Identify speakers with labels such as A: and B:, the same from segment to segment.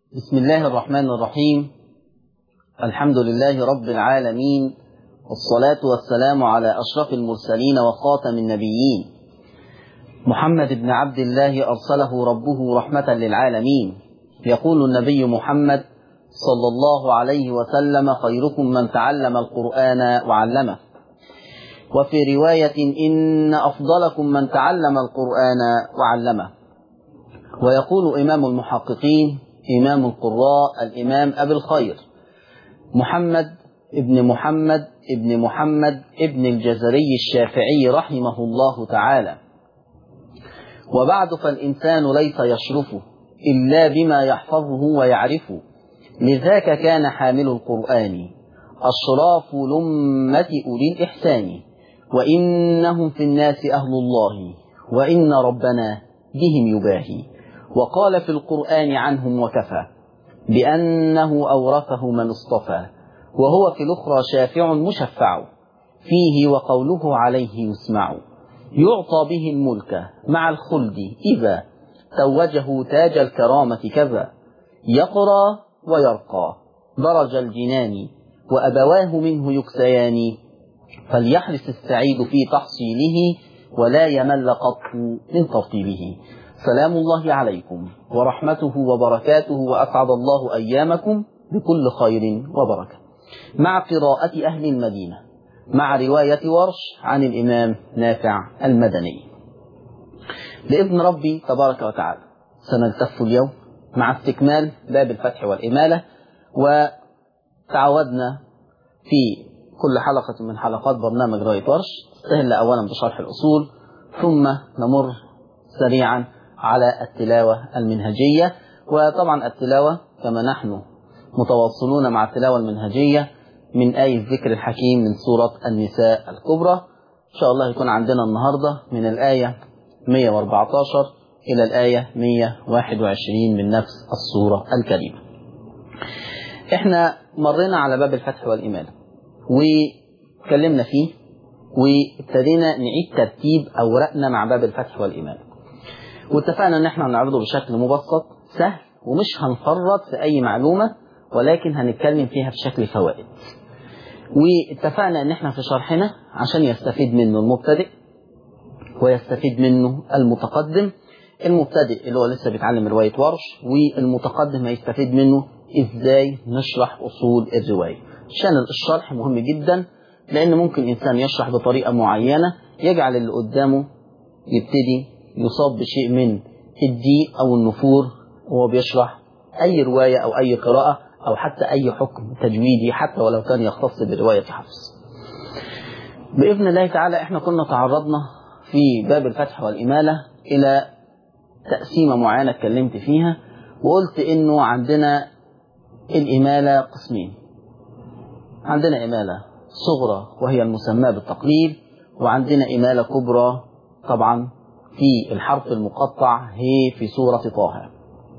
A: بسم الله الرحمن الرحيم الحمد لله رب العالمين والصلاة والسلام على أشرف المرسلين وخاتم النبيين محمد بن عبد الله أرسله ربه رحمة للعالمين يقول النبي محمد صلى الله عليه وسلم خيركم من تعلم القرآن وعلمه وفي رواية إن أفضلكم من تعلم القرآن وعلمه ويقول إمام المحققين إمام القراء الإمام أبي الخير محمد ابن محمد ابن محمد ابن الجزري الشافعي رحمه الله تعالى وبعد فالإنسان ليس يشرفه إلا بما يحفظه ويعرفه لذاك كان حامل القرآن أشراف لمة أولي الإحسان وإنهم في الناس أهل الله وإن ربنا بهم يباهي وقال في القرآن عنهم وكفى بأنه أورثه من اصطفى وهو في الأخرى شافع مشفع فيه وقوله عليه يسمع يعطى به الملك مع الخلد إذا توجه تاج الكرامة كذا يقرى ويرقى درج الجنان وأبواه منه يكسيان فليحرص السعيد في تحصيله ولا يمل قط من ترتيبه سلام الله عليكم ورحمته وبركاته وأسعد الله أيامكم بكل خير وبركة مع قراءة أهل المدينة مع رواية ورش عن الإمام نافع المدني بإذن ربي تبارك وتعالى سنلتف اليوم مع استكمال باب الفتح والإمالة وتعودنا في كل حلقة من حلقات برنامج رواية ورش استهل أولا بشرح الأصول ثم نمر سريعا على التلاوة المنهجية وطبعا التلاوة كما نحن متواصلون مع التلاوة المنهجية من آية الذكر الحكيم من سورة النساء الكبرى إن شاء الله يكون عندنا النهاردة من الآية 114 إلى الآية 121 من نفس السورة الكريمة احنا مرينا على باب الفتح والإيمان وتكلمنا فيه وابتدينا نعيد ترتيب أوراقنا مع باب الفتح والإيمان واتفقنا ان احنا هنعرضه بشكل مبسط سهل ومش هنفرط في اي معلومة ولكن هنتكلم فيها بشكل فوائد واتفقنا ان احنا في شرحنا عشان يستفيد منه المبتدئ ويستفيد منه المتقدم المبتدئ اللي هو لسه بيتعلم رواية ورش والمتقدم هيستفيد منه ازاي نشرح اصول الرواية عشان الشرح مهم جدا لان ممكن انسان يشرح بطريقة معينة يجعل اللي قدامه يبتدي يصاب بشيء من الضيق أو النفور وهو بيشرح أي رواية أو أي قراءة أو حتى أي حكم تجويدي حتى ولو كان يختص برواية حفص بإذن الله تعالى إحنا كنا تعرضنا في باب الفتح والإمالة إلى تقسيمة معينة اتكلمت فيها وقلت إنه عندنا الإمالة قسمين عندنا إمالة صغرى وهي المسماة بالتقليد وعندنا إمالة كبرى طبعا في الحرف المقطع هي في سورة طه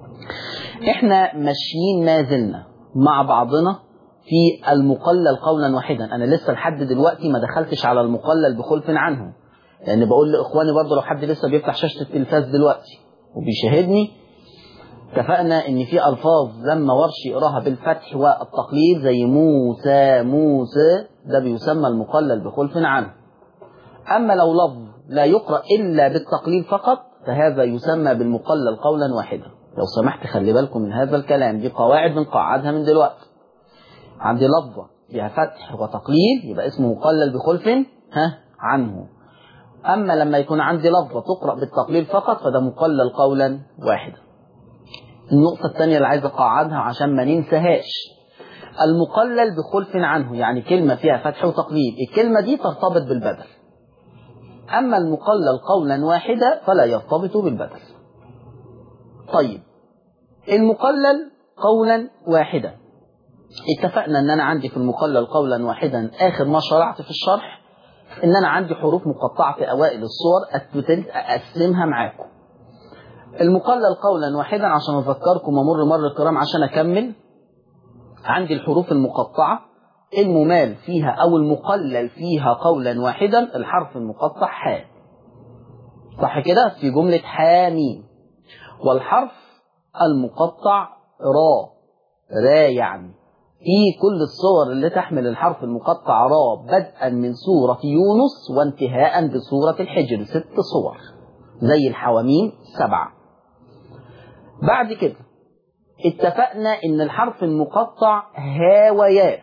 A: احنا ماشيين ما زلنا مع بعضنا في المقلل قولا واحدا انا لسه لحد دلوقتي ما دخلتش على المقلل بخلف عنه لان بقول لاخواني برضه لو حد لسه بيفتح شاشة التلفاز دلوقتي وبيشاهدني اتفقنا ان في الفاظ لما ورش يقراها بالفتح والتقليد زي موسى موسى ده بيسمى المقلل بخلف عنه اما لو لفظ لا يقرأ إلا بالتقليل فقط فهذا يسمى بالمقلل قولا واحدا لو سمحت خلي بالكم من هذا الكلام دي قواعد بنقعدها من دلوقتي عندي لفظة فيها فتح وتقليل يبقى اسمه مقلل بخلف ها عنه أما لما يكون عندي لفظة تقرأ بالتقليل فقط فده مقلل قولا واحدا النقطة الثانية اللي عايز أقعدها عشان ما ننساهاش المقلل بخلف عنه يعني كلمة فيها فتح وتقليل الكلمة دي ترتبط بالبدل أما المقلل قولا واحدا فلا يرتبط بالبدل طيب المقلل قولا واحدا اتفقنا ان انا عندي في المقلل قولا واحدا اخر ما شرعت في الشرح ان انا عندي حروف مقطعة في اوائل الصور ابتديت اقسمها معاكم المقلل قولا واحدا عشان اذكركم ومر مر الكرام عشان اكمل عندي الحروف المقطعة الممال فيها أو المقلل فيها قولا واحدا الحرف المقطع حاء صح كده في جملة حاميم والحرف المقطع را را يعني في كل الصور اللي تحمل الحرف المقطع را بدءا من سورة يونس وانتهاء بسورة الحجر ست صور زي الحواميم سبعة بعد كده اتفقنا ان الحرف المقطع ها ويا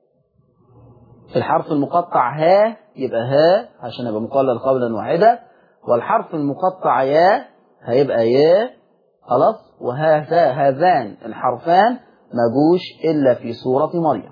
A: الحرف المقطع ها يبقى ها عشان يبقى مقلل قولا واحدا والحرف المقطع يا هيبقى يا خلاص وهذا هذان الحرفان ما جوش الا في سورة مريم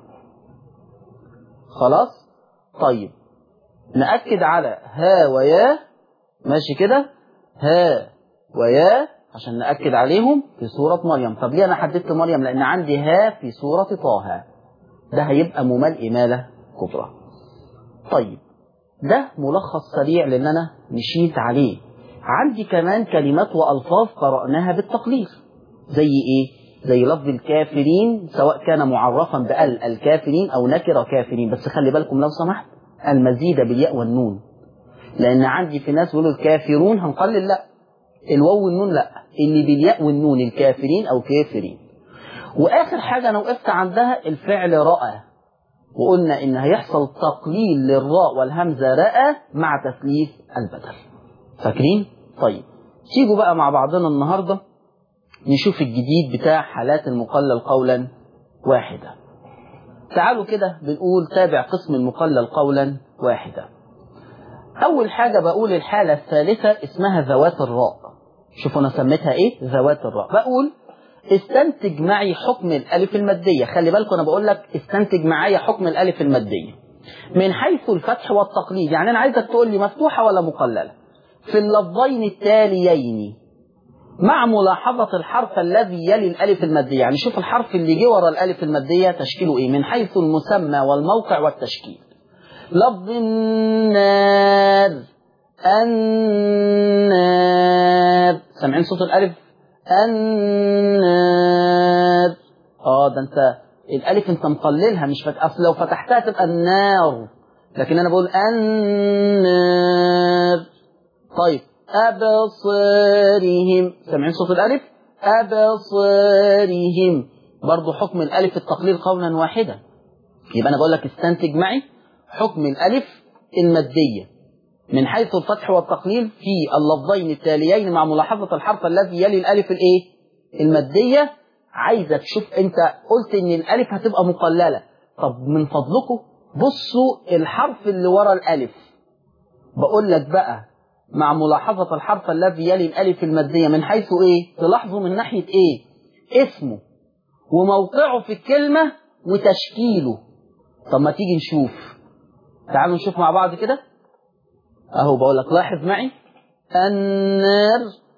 A: خلاص طيب نأكد على ها ويا ماشي كده ها ويا عشان نأكد عليهم في سورة مريم طب ليه أنا حددت مريم لأن عندي ها في سورة طه ده هيبقى ممال إمالة كبرى طيب ده ملخص سريع لأن أنا مشيت عليه عندي كمان كلمات وألفاظ قرأناها بالتقليل زي إيه؟ زي لفظ الكافرين سواء كان معرفا بال الكافرين أو نكر كافرين بس خلي بالكم لو سمحت المزيد بالياء والنون لأن عندي في ناس يقولوا الكافرون هنقلل لا الواو والنون لا اللي بالياء والنون الكافرين أو كافرين وآخر حاجة أنا وقفت عندها الفعل رأى وقلنا إن هيحصل تقليل للراء والهمزة رأى مع تثليث البدل فاكرين؟ طيب تيجوا بقى مع بعضنا النهاردة نشوف الجديد بتاع حالات المقلل قولا واحدة تعالوا كده بنقول تابع قسم المقلل قولا واحدة أول حاجة بقول الحالة الثالثة اسمها ذوات الراء شوفوا أنا سميتها إيه ذوات الراء بقول استنتج معي حكم الألف المادية خلي بالكم أنا بقول لك استنتج معايا حكم الألف المادية من حيث الفتح والتقليد يعني أنا عايزك تقول لي مفتوحة ولا مقللة في اللفظين التاليين مع ملاحظة الحرف الذي يلي الألف المادية يعني شوف الحرف اللي جه ورا الألف المادية تشكيله إيه من حيث المسمى والموقع والتشكيل لفظ النار النار سامعين صوت الألف النار اه ده انت الألف انت مقللها مش فت... أصل لو فتحتها تبقى النار لكن أنا بقول النار طيب أبصارهم سامعين صوت الألف أبصارهم برضو حكم الألف التقليل قولا واحدا يبقى أنا بقول لك استنتج معي حكم الألف المادية من حيث الفتح والتقليل في اللفظين التاليين مع ملاحظة الحرف الذي يلي الألف الإيه؟ المادية عايزك تشوف أنت قلت إن الألف هتبقى مقللة طب من فضلكم بصوا الحرف اللي ورا الألف بقول لك بقى مع ملاحظة الحرف الذي يلي الألف المادية من حيث إيه؟ تلاحظوا من ناحية إيه؟ اسمه وموقعه في الكلمة وتشكيله طب ما تيجي نشوف تعالوا نشوف مع بعض كده أهو بقول لك لاحظ معي النار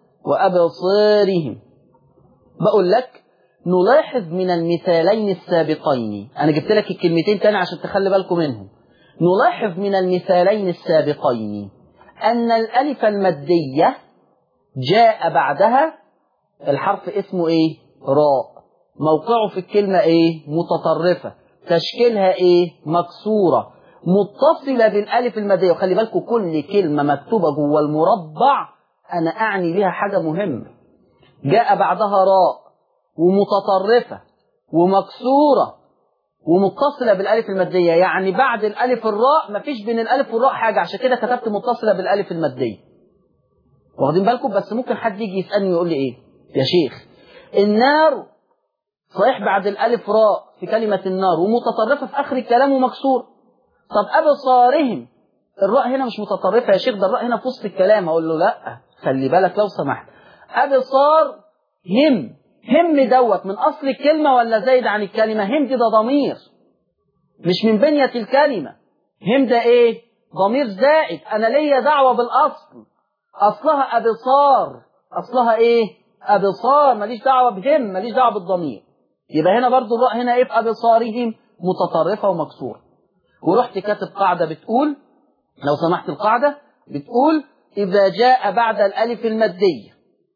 A: وأبصارهم بقول لك نلاحظ من المثالين السابقين أنا جبت لك الكلمتين تاني عشان تخلي بالكم منهم نلاحظ من المثالين السابقين أن الألف المادية جاء بعدها الحرف اسمه إيه؟ راء موقعه في الكلمة إيه؟ متطرفة تشكيلها إيه؟ مكسورة متصلة بالألف المادية وخلي بالكم كل كلمة مكتوبة جوه المربع أنا أعني بها حاجة مهمة جاء بعدها راء ومتطرفة ومكسورة ومتصلة بالألف المادية يعني بعد الألف الراء مفيش بين الألف والراء حاجة عشان كده كتبت متصلة بالألف المادية واخدين بالكم بس ممكن حد يجي يسألني يقول لي إيه يا شيخ النار صحيح بعد الألف راء في كلمة النار ومتطرفة في آخر الكلام ومكسور طب أبصارهم الراء هنا مش متطرفة يا شيخ ده الراء هنا في وسط الكلام أقول له لا خلي بالك لو سمحت أبصار هم هم دوت من أصل الكلمة ولا زايد عن الكلمة هم دي ده ضمير مش من بنية الكلمة هم ده إيه ضمير زائد أنا ليا دعوة بالأصل أصلها أبصار أصلها إيه أبصار ماليش دعوة بهم ماليش دعوة بالضمير يبقى هنا برضو الراء هنا إيه في أبصارهم متطرفة ومكسورة ورحت كاتب قاعدة بتقول لو سمحت القاعدة بتقول إذا جاء بعد الألف المادية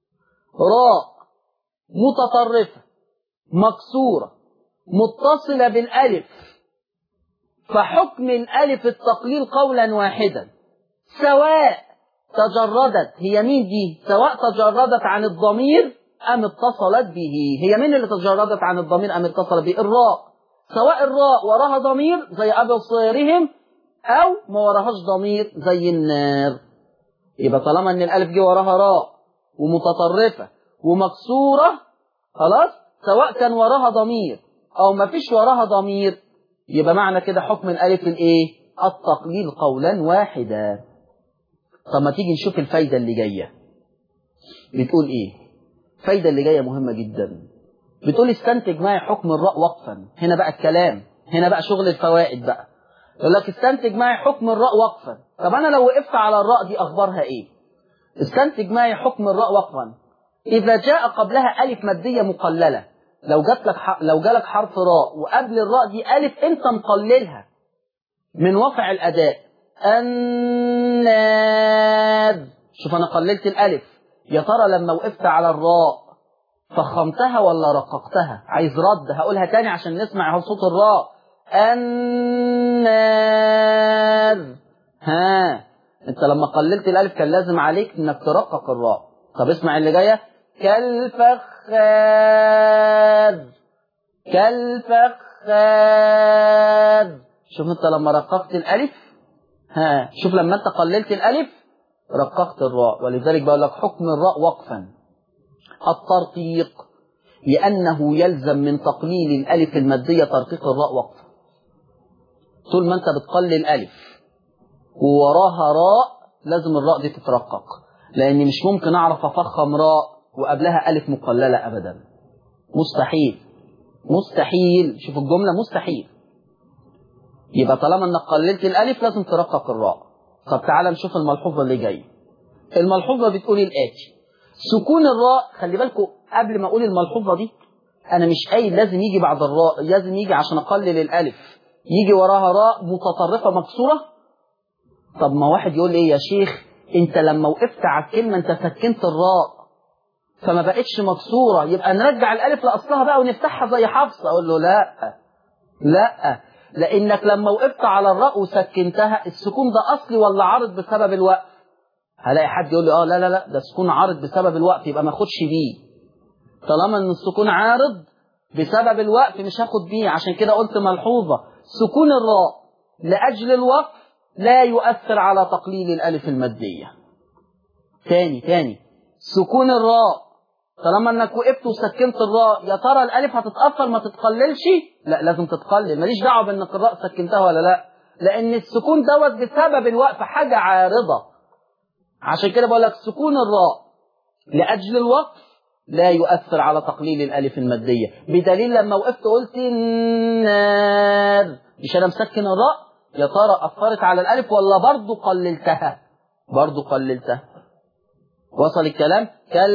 A: راء متطرفة مكسورة متصلة بالألف فحكم الألف التقليل قولا واحدا سواء تجردت هي مين دي سواء تجردت عن الضمير أم اتصلت به هي مين اللي تجردت عن الضمير أم اتصلت به الراء سواء الراء وراها ضمير زي أبصارهم أو ما وراهاش ضمير زي النار يبقى طالما ان الالف جه وراها راء ومتطرفه ومكسوره خلاص سواء كان وراها ضمير او ما فيش وراها ضمير يبقى معنى كده حكم الالف الايه التقليل قولا واحدا طب ما تيجي نشوف الفايده اللي جايه بتقول ايه الفايده اللي جايه مهمه جدا بتقول استنتج معي حكم الراء وقفا هنا بقى الكلام هنا بقى شغل الفوائد بقى يقول لك استنتج معي حكم الراء وقفا طب انا لو وقفت على الراء دي اخبارها ايه استنتج معي حكم الراء وقفا اذا جاء قبلها الف ماديه مقلله لو جات لك ح... لو جالك حرف راء وقبل الراء دي الف انت مقللها من وقع الاداء النار شوف انا قللت الالف يا ترى لما وقفت على الراء فخمتها ولا رققتها عايز رد هقولها تاني عشان نسمع اهو صوت الراء النار ها انت لما قللت الالف كان لازم عليك انك ترقق الراء طب اسمع اللي جايه كالفخار كالفخار شوف انت لما رققت الالف ها شوف لما انت قللت الالف رققت الراء ولذلك بقول لك حكم الراء وقفا الترقيق لأنه يلزم من تقليل الألف المادية ترقيق الراء وقفا طول ما أنت بتقلل ألف ووراها راء لازم الراء دي تترقق لأني مش ممكن أعرف أفخم راء وقبلها ألف مقللة أبدا مستحيل مستحيل شوف الجملة مستحيل يبقى طالما انك قللت الالف لازم ترقق الراء طب تعالى نشوف الملحوظة اللي جاية الملحوظة بتقول الآتي سكون الراء خلي بالكم قبل ما اقول الملحوظه دي انا مش قايل لازم يجي بعد الراء لازم يجي عشان اقلل الالف يجي وراها راء متطرفه مكسوره طب ما واحد يقول ايه يا شيخ انت لما وقفت على الكلمه انت سكنت الراء فما بقتش مكسوره يبقى نرجع الالف لاصلها بقى ونفتحها زي حفص اقول له لا لا لانك لما وقفت على الراء وسكنتها السكون ده اصلي ولا عارض بسبب الوقف هلاقي حد يقول لي اه لا لا لا ده السكون عارض بسبب الوقف يبقى ما اخدش بيه طالما ان السكون عارض بسبب الوقف مش هاخد بيه عشان كده قلت ملحوظه سكون الراء لاجل الوقف لا يؤثر على تقليل الالف الماديه تاني تاني سكون الراء طالما انك وقفت وسكنت الراء يا ترى الالف هتتاثر ما تتقللش لا لازم تتقلل ماليش دعوه بانك الراء سكنتها ولا لا لان السكون دوت بسبب الوقف حاجه عارضه عشان كده بقول لك سكون الراء لاجل الوقف لا يؤثر على تقليل الالف الماديه بدليل لما وقفت قلت النار مش انا مسكن الراء يا ترى اثرت على الالف ولا برضه قللتها برضه قللتها وصل الكلام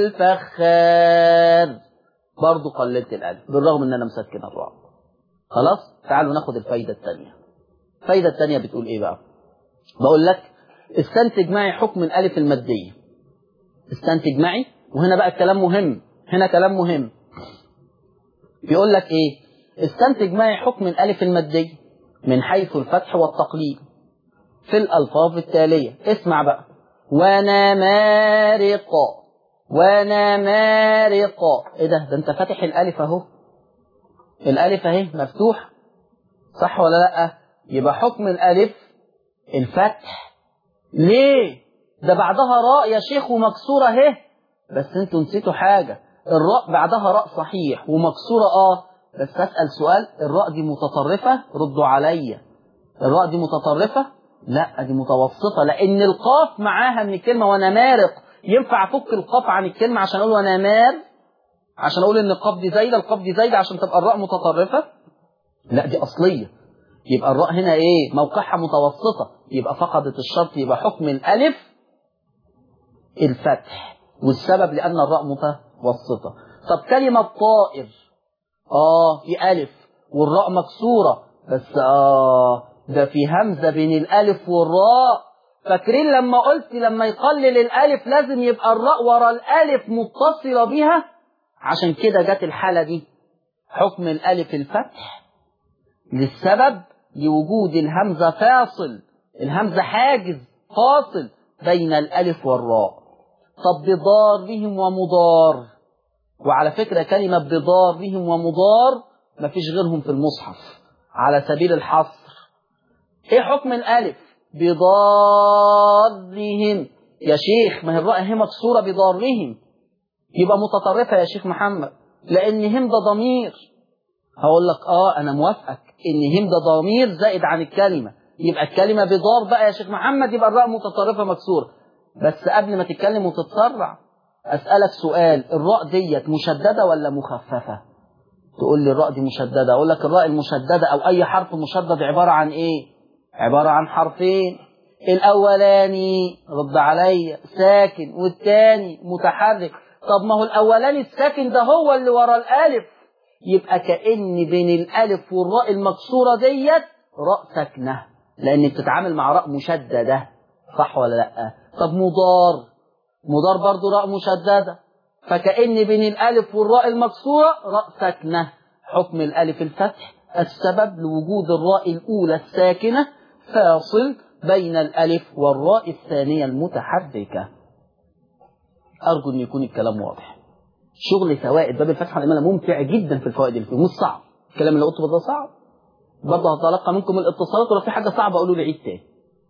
A: كالفخار برضه قللت الالف بالرغم ان انا مسكن الراء خلاص تعالوا ناخد الفايده الثانيه الفايده الثانيه بتقول ايه بقى بقول لك استنتج معي حكم الالف الماديه استنتج معي وهنا بقى الكلام مهم هنا كلام مهم بيقول لك ايه استنتج معي حكم الالف الماديه من حيث الفتح والتقليد في الالفاظ التاليه اسمع بقى ونمارق ونمارق ايه ده ده انت فاتح الالف اهو الالف اهي مفتوح صح ولا لا يبقى حكم الالف الفتح ليه ده بعدها راء يا شيخ ومكسوره اهي بس انتوا نسيتوا حاجه الراء بعدها راء صحيح ومكسوره اه بس اسال سؤال الراء دي متطرفه ردوا عليا الراء دي متطرفه لا دي متوسطه لان القاف معاها من الكلمه ونمارق ينفع افك القاف عن الكلمه عشان اقول ونمار عشان اقول ان القاف دي زايده القاف دي زايده عشان تبقى الراء متطرفه لا دي اصليه يبقى الراء هنا ايه موقعها متوسطه يبقى فقدت الشرط يبقى حكم الالف الفتح والسبب لان الراء متوسطه طب كلمه طائر اه في الف والراء مكسوره بس اه ده في همزه بين الالف والراء فاكرين لما قلت لما يقلل الالف لازم يبقى الراء ورا الالف متصله بها عشان كده جت الحاله دي حكم الالف الفتح للسبب لوجود الهمزه فاصل الهمزه حاجز فاصل بين الالف والراء طب بضارهم ومضار وعلى فكرة كلمة بضارهم ومضار مفيش غيرهم في المصحف على سبيل الحصر ايه حكم الالف بضارهم يا شيخ ما هي الراء هي مكسوره بضارهم يبقى متطرفه يا شيخ محمد لان هم ده ضمير هقول لك اه انا موافقك ان هم ده ضمير زائد عن الكلمه يبقى الكلمه بضار بقى يا شيخ محمد يبقى الراء متطرفه مكسوره بس قبل ما تتكلم وتتسرع اسالك سؤال الراء ديت مشدده ولا مخففه تقول لي الراء دي مشدده اقول لك الراء المشدده او اي حرف مشدد عباره عن ايه عباره عن حرفين الاولاني رد عليا ساكن والثاني متحرك طب ما هو الاولاني الساكن ده هو اللي ورا الالف يبقى كان بين الالف والراء المكسوره ديت راء ساكنه لان بتتعامل مع راء مشدده صح ولا لا طب مضار مضار برضه راء مشدده فكأن بين الألف والراء المكسورة راء ساكنة حكم الألف الفتح السبب لوجود الراء الأولى الساكنة فاصل بين الألف والراء الثانية المتحركة أرجو أن يكون الكلام واضح شغل فوائد باب الفتح والإمالة ممتع جدا في الفوائد اللي فيه مش صعب الكلام اللي قلته ده صعب برضه هتلقى منكم الاتصالات ولو في حاجة صعبة قولوا لي عيد تاني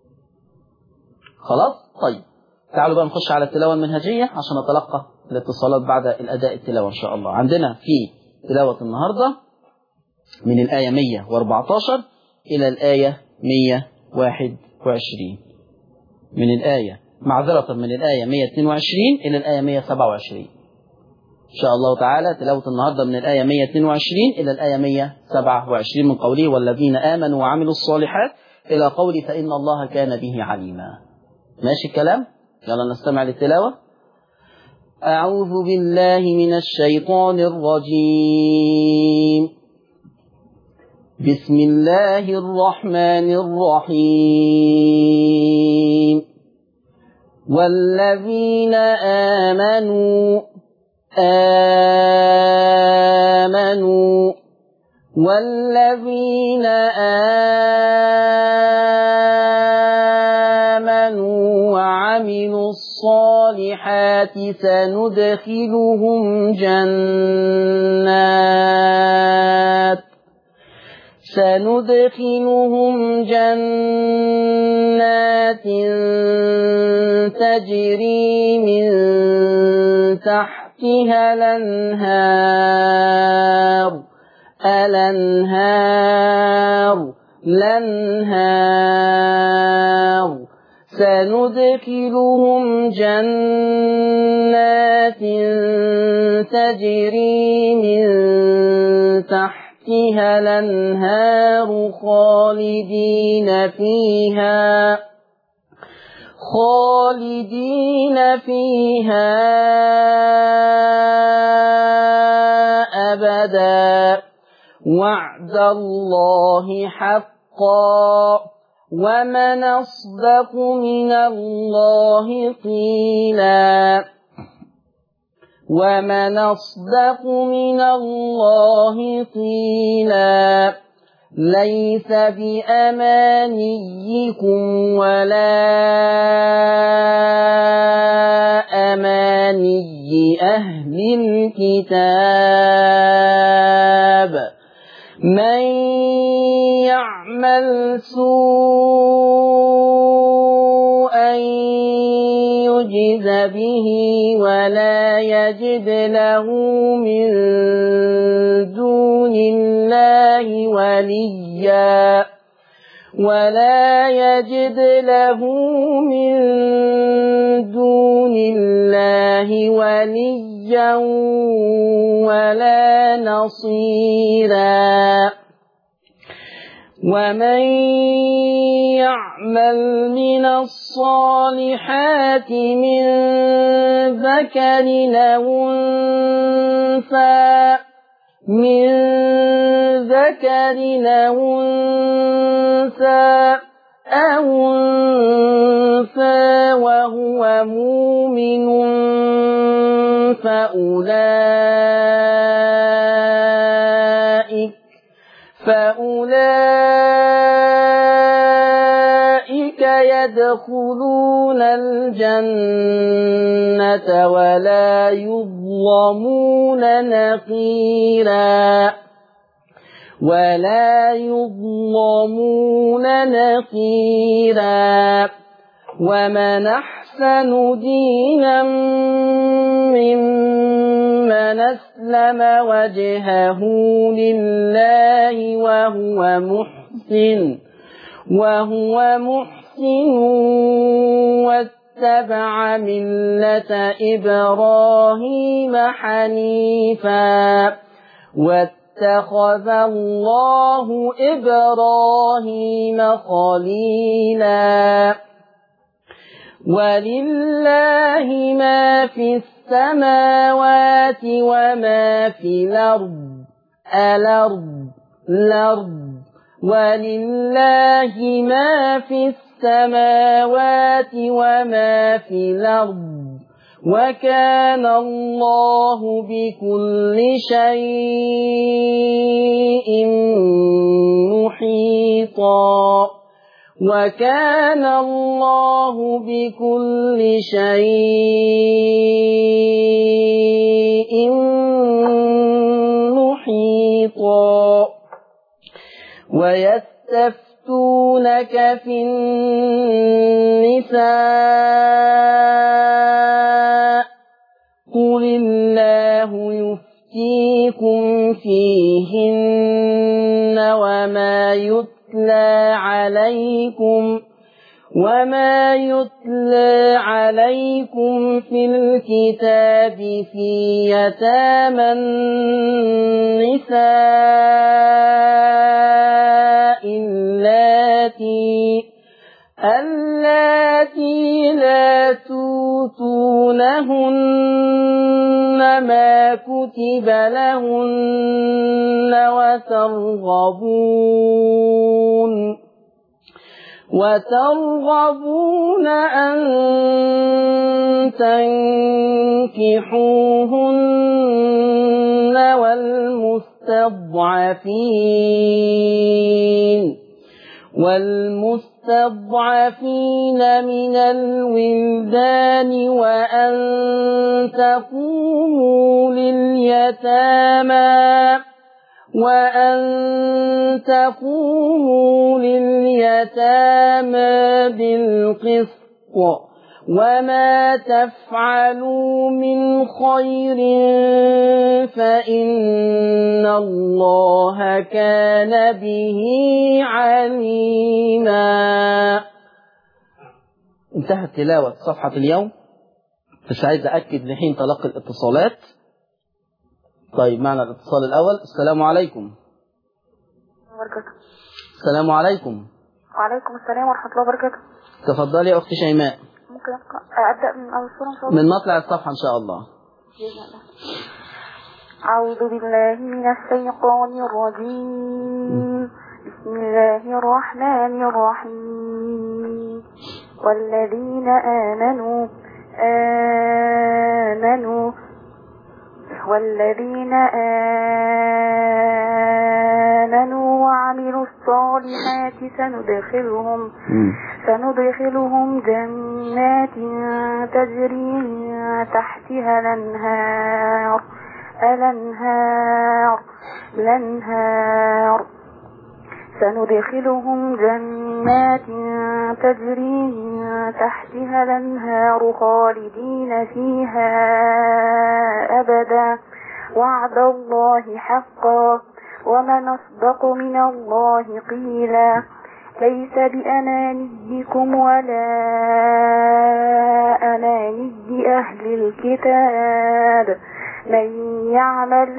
A: خلاص طيب تعالوا بقى نخش على التلاوة المنهجية عشان نتلقى الاتصالات بعد الأداء التلاوة إن شاء الله عندنا في تلاوة النهاردة من الآية 114 إلى الآية 121 من الآية معذرة من الآية 122 إلى الآية 127 إن شاء الله تعالى تلاوة النهاردة من الآية 122 إلى الآية 127 من قوله والذين آمنوا وعملوا الصالحات إلى قول فإن الله كان به عليما ماشي الكلام يلا نستمع للتلاوة أعوذ بالله من الشيطان الرجيم بسم الله الرحمن الرحيم والذين آمنوا آمنوا والذين آمنوا وعملوا الصالحات سندخلهم جنات سندخلهم جنات تجري من تحتها الأنهار الأنهار الأنهار سندخلهم جنات تجري من تحتها الأنهار خالدين فيها خالدين فيها أبدا وعد الله حقا ومن أصدق من الله قيلا ومن أصدق من الله قيلا ليس بأمانيكم ولا أماني أهل الكتاب من يعمل سوءا يجز به ولا يجد له من دون الله وليا ولا يجد له من دون الله وليا ولا نصيرا ومن يعمل من الصالحات من ذكر أو أنثى من ذكر أو أنثى أو أنثى وهو مؤمن فأولئك فأولئك يدخلون الجنة ولا يظلمون نقيرا ولا يظلمون نقيرا ومن أحسن دينا ممن أسلم وجهه لله وهو محسن وهو محسن واتبع ملة إبراهيم حنيفا واتخذ الله إبراهيم خليلا ولله ما في السماوات وما في الأرض الأرض الأرض ولله ما في السماوات وما في الأرض وكان الله بكل شيء محيطا وكان الله بكل شيء محيطا ويستفتونك في النساء قل الله يفتيكم فيهن وما يتلى عليكم وما يتلى عليكم في الكتاب في يتامى النساء اللاتي اللاتي لا توتونهن ما كتب لهن وترغبون وترغبون أن تنكحوهن والمستضعفين والمستضعفين من الولدان وأن تقوموا لليتامى وأن تقوموا لليتامى بالقسط وما تفعلوا من خير فإن الله كان به عليما انتهت تلاوة صفحة اليوم مش عايز أكد لحين تلقي الاتصالات طيب معنا الاتصال الأول السلام عليكم
B: وبركاته
A: السلام عليكم
B: وعليكم السلام ورحمة الله وبركاته
A: تفضلي يا أخت شيماء
B: ممكن أبقى أبدأ من أول سورة إن شاء الله
A: من مطلع الصفحة إن شاء الله
B: بإذن الله أعوذ بالله من الشيطان الرجيم بسم الله الرحمن الرحيم والذين آمنوا آمنوا والذين آمنوا وعملوا الصالحات سندخلهم سندخلهم جنات تجري من تحتها الأنهار الأنهار الأنهار سندخلهم جنات تجري من تحتها الأنهار خالدين فيها أبدا وعد الله حقا ومن أصدق من الله قيلا ليس بأمانيكم ولا أماني أهل الكتاب من يعمل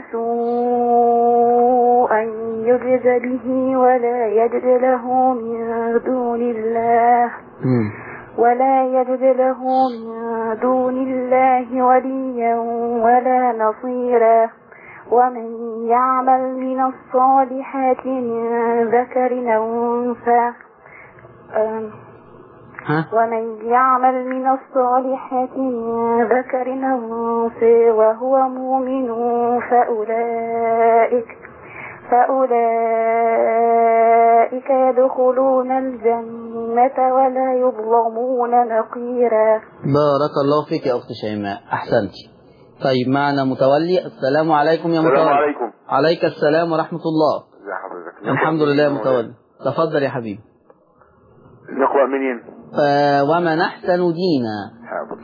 B: سوءا يجز به ولا يجد له من دون الله ولا يجد له من دون الله وليا ولا نصيرا ومن يعمل من الصالحات من ذكر أو أنثى أم
A: ها
B: ومن يعمل من الصالحات من ذكر أو أنثى وهو مؤمن فأولئك فأولئك أولئك يدخلون الجنة ولا يظلمون نقيرا
A: بارك الله فيك يا أخت شيماء أحسنتي طيب معنا متولي السلام عليكم يا
C: السلام
A: متولي
C: عليكم
A: عليك السلام ورحمة الله
C: ازي حضرتك
A: الحمد لله يا متولي تفضل يا حبيبي
C: نقرأ منين
A: آه ومن أحسن دينا
C: حاضر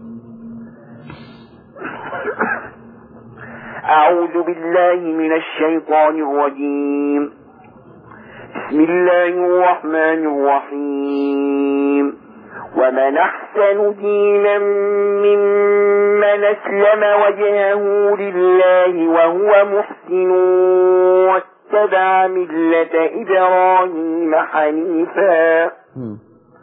C: أعوذ بالله من الشيطان الرجيم بسم الله الرحمن الرحيم ومن أحسن دينا ممن أسلم وجهه لله وهو محسن واتبع ملة إبراهيم حنيفا
A: مم.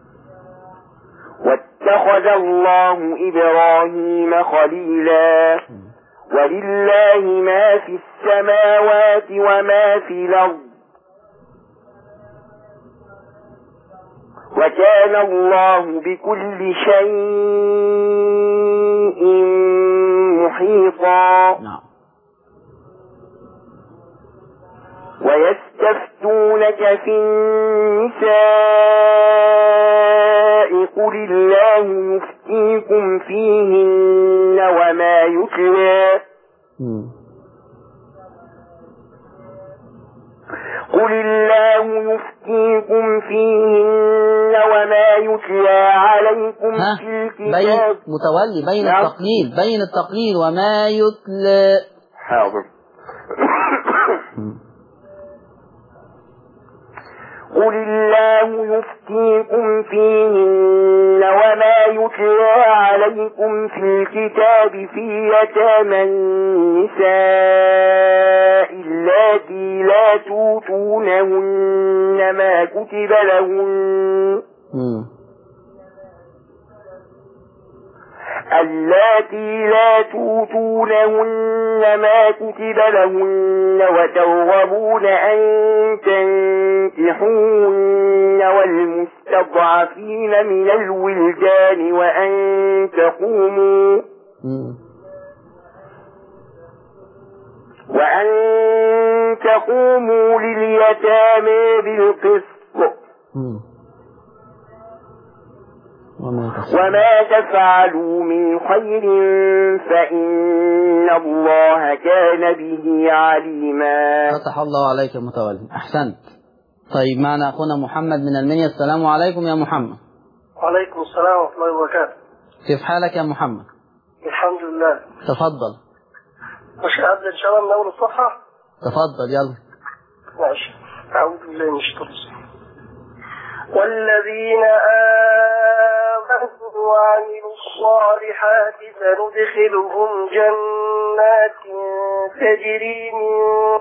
C: واتخذ الله إبراهيم خليلا ولله ما في السماوات وما في الأرض وكان الله بكل شيء محيطا
A: نعم
C: ويستفتونك في النساء قل الله يفتيكم فيهن وما يتلى
A: مم.
C: قل الله يفتيكم فيهن وما يتلى عليكم
A: ها
C: في
A: بين
C: الكتاب
A: متولي بين
C: نعم.
A: التقليل بين التقليل وما يتلى
C: حاضر
A: مم.
C: قل الله يفتيكم فيهن وما يتلى عليكم في الكتاب في يتامى النساء اللاتي لا توتونهن ما كتب لهن
A: مم.
C: اللاتي لا توتونهن ما كتب لهن وترغبون أن تنكحوهن والمستضعفين من الولدان وأن تقوموا
A: مم.
C: وأن تقوموا لليتامى بالقسط
A: مم. وما تفعل
C: وما تفعلوا من خير فإن الله كان به عليما
A: فتح الله عليك يا متولي أحسنت طيب معنا أخونا محمد من المنيا السلام عليكم يا محمد
D: وعليكم السلام ورحمة الله وبركاته
A: كيف حالك يا محمد
D: الحمد لله
A: تفضل
D: مش أبدأ إن شاء الله من أول الصفحة
A: تفضل يلا
D: ماشي أعوذ بالله من الشيطان الرجيم والذين آمنوا وعملوا الصالحات سندخلهم جنات تجري من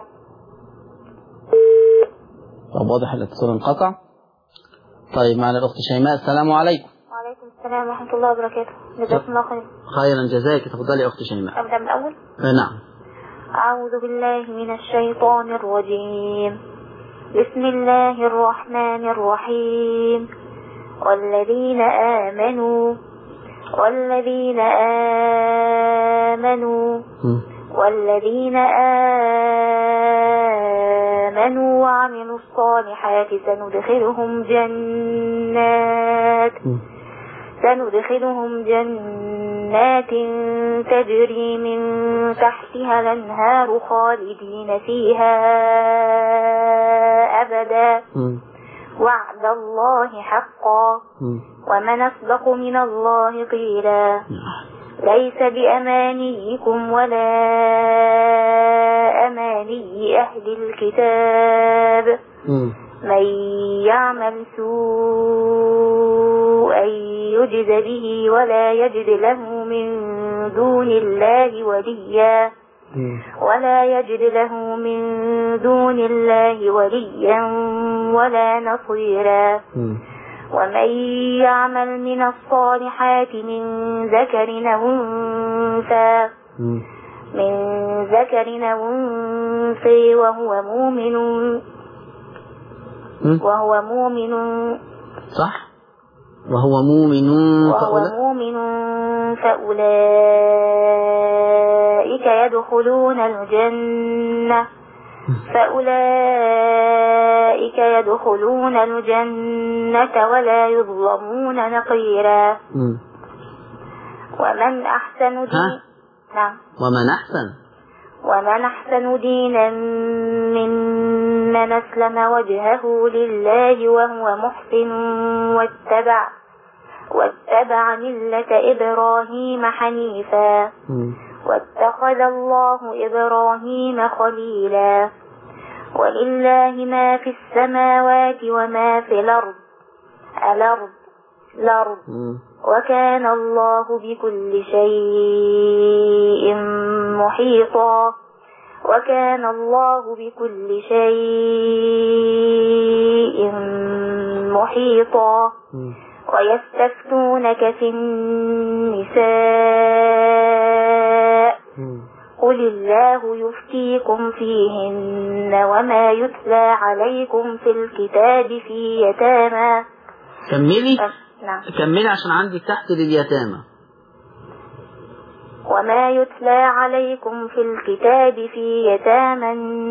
A: طب واضح الاتصال انقطع طيب معنا الأخت شيماء السلام عليكم
B: وعليكم السلام ورحمة الله وبركاته جزاكم الله خير
A: خيرا جزاك تفضلي يا أخت شيماء
B: أبدأ من الأول
A: آه، نعم
B: أعوذ بالله من الشيطان الرجيم بسم الله الرحمن الرحيم والذين آمنوا والذين آمنوا
A: مم.
B: والذين آمنوا وعملوا الصالحات سندخلهم جنات
A: مم.
B: سندخلهم جنات تجري من تحتها الأنهار خالدين فيها أبدا
A: مم.
B: وعد الله حقا
A: مم.
B: ومن أصدق من الله قيلا ليس بأمانيكم ولا أماني أهل الكتاب
A: مم.
B: من يعمل سوءا يجز به ولا يجد له من دون الله وليا
A: مم.
B: ولا يجد له من دون الله وليا ولا نصيرا
A: مم.
B: ومن يعمل من الصالحات من ذكر أو أنثى
A: مم.
B: من ذكر أو أنثى وهو مؤمن
A: مم.
B: وهو مؤمن
A: صح وهو مؤمن
B: وهو
A: فأولئك
B: مؤمن فأولئك يدخلون الجنة فأولئك يدخلون الجنة ولا يظلمون نقيرا
A: مم.
B: ومن أحسن
A: ها؟
B: دين نعم
A: ومن أحسن
B: ومن أحسن دينا ممن أسلم وجهه لله وهو محسن واتبع واتبع ملة إبراهيم حنيفا
A: مم.
B: واتخذ الله إبراهيم خليلا ولله ما في السماوات وما في الأرض الأرض الأرض
A: مم.
B: وكان الله بكل شيء محيطا وكان الله بكل شيء محيطا
A: مم.
B: ويستفتونك في النساء
A: مم.
B: قل الله يفتيكم فيهن وما يتلى عليكم في الكتاب في يتامى
A: كملي
B: نعم
A: كملي عشان عندك تحت لليتامى
B: وما يتلى عليكم في الكتاب في يتامى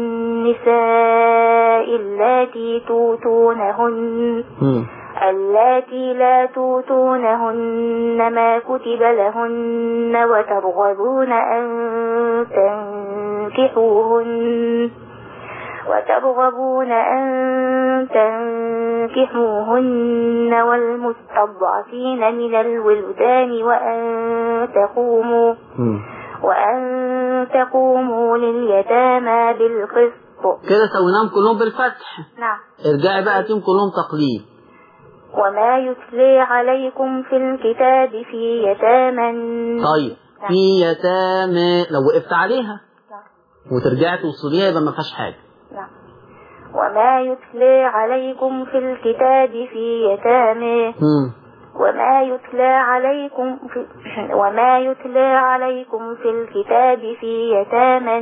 B: النساء اللاتي توتونهن
A: مم.
B: اللاتي لا توتونهن ما كتب لهن وترغبون أن تنكحوهن وترغبون أن تنكحوهن والمستضعفين من الولدان وأن تقوموا
A: مم.
B: وأن تقوموا لليتامى بالقسط
A: كده سويناهم كلهم بالفتح
B: نعم
A: ارجعي بقى تيم كلهم تقليد
B: وما يتلي عليكم في الكتاب في يتامى
A: طيب في يتامى لو وقفت عليها وترجعي توصليها يبقى ما فيهاش حاجه
B: نعم. وما يتلي عليكم في الكتاب في يتامى
A: مم.
B: وما يتلى عليكم في وما يتلى عليكم في الكتاب في يتامى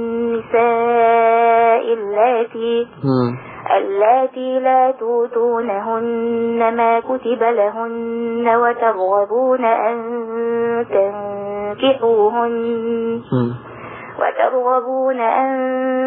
B: النساء اللاتي
A: مم.
B: اللاتي لا توتونهن ما كتب لهن وترغبون أن تنكحوهن
A: مم.
B: وترغبون أن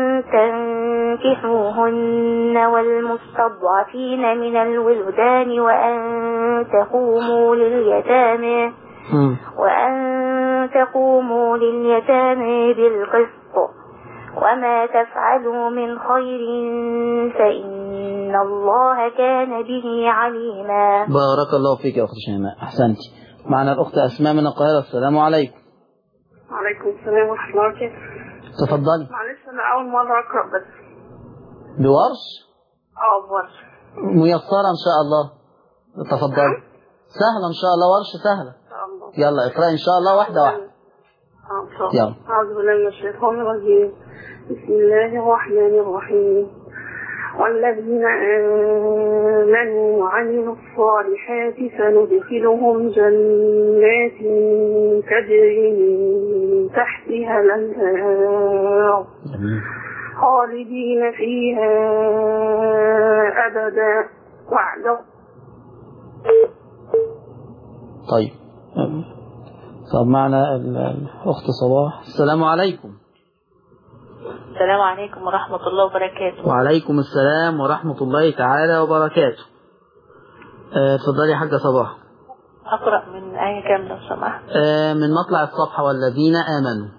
B: تنكحوهن والمستضعفين من الولدان وأن تقوموا لليتامى
A: مم.
B: وأن تقوموا لليتامى بالقسط وما تفعلوا من خير فإن الله كان به عليما
A: بارك الله فيك يا اخت شيماء احسنتي معنا الاخت اسماء من القاهره السلام عليكم
E: وعليكم السلام ورحمة الله وبركاته
A: تفضلي
E: معلش أنا أول مرة أقرأ بس
A: بورش
E: أه بس
A: ميسره ان شاء الله تفضلي سهله ان شاء الله ورش سهله
E: إن شاء الله
A: يلا اقراي ان شاء الله واحده واحده
E: آه، إن شاء
A: يلا.
E: الله أعوذ بالله من الشيطان الرجيم بسم الله الرحمن الرحيم والذين آمنوا وعملوا الصالحات سندخلهم جنات تجري من تحتها الأنهار
A: جميل
E: خالدين فيها أبدا وعد
A: طيب طب معنا ال- الاخت صباح السلام عليكم
F: السلام عليكم ورحمة الله وبركاته
A: وعليكم السلام ورحمه الله تعالى وبركاته آه، اتفضلي يا حاجه صباح
F: أقرأ من آية كام لو سمحت
A: آه، من مطلع الصفحه والذين امنوا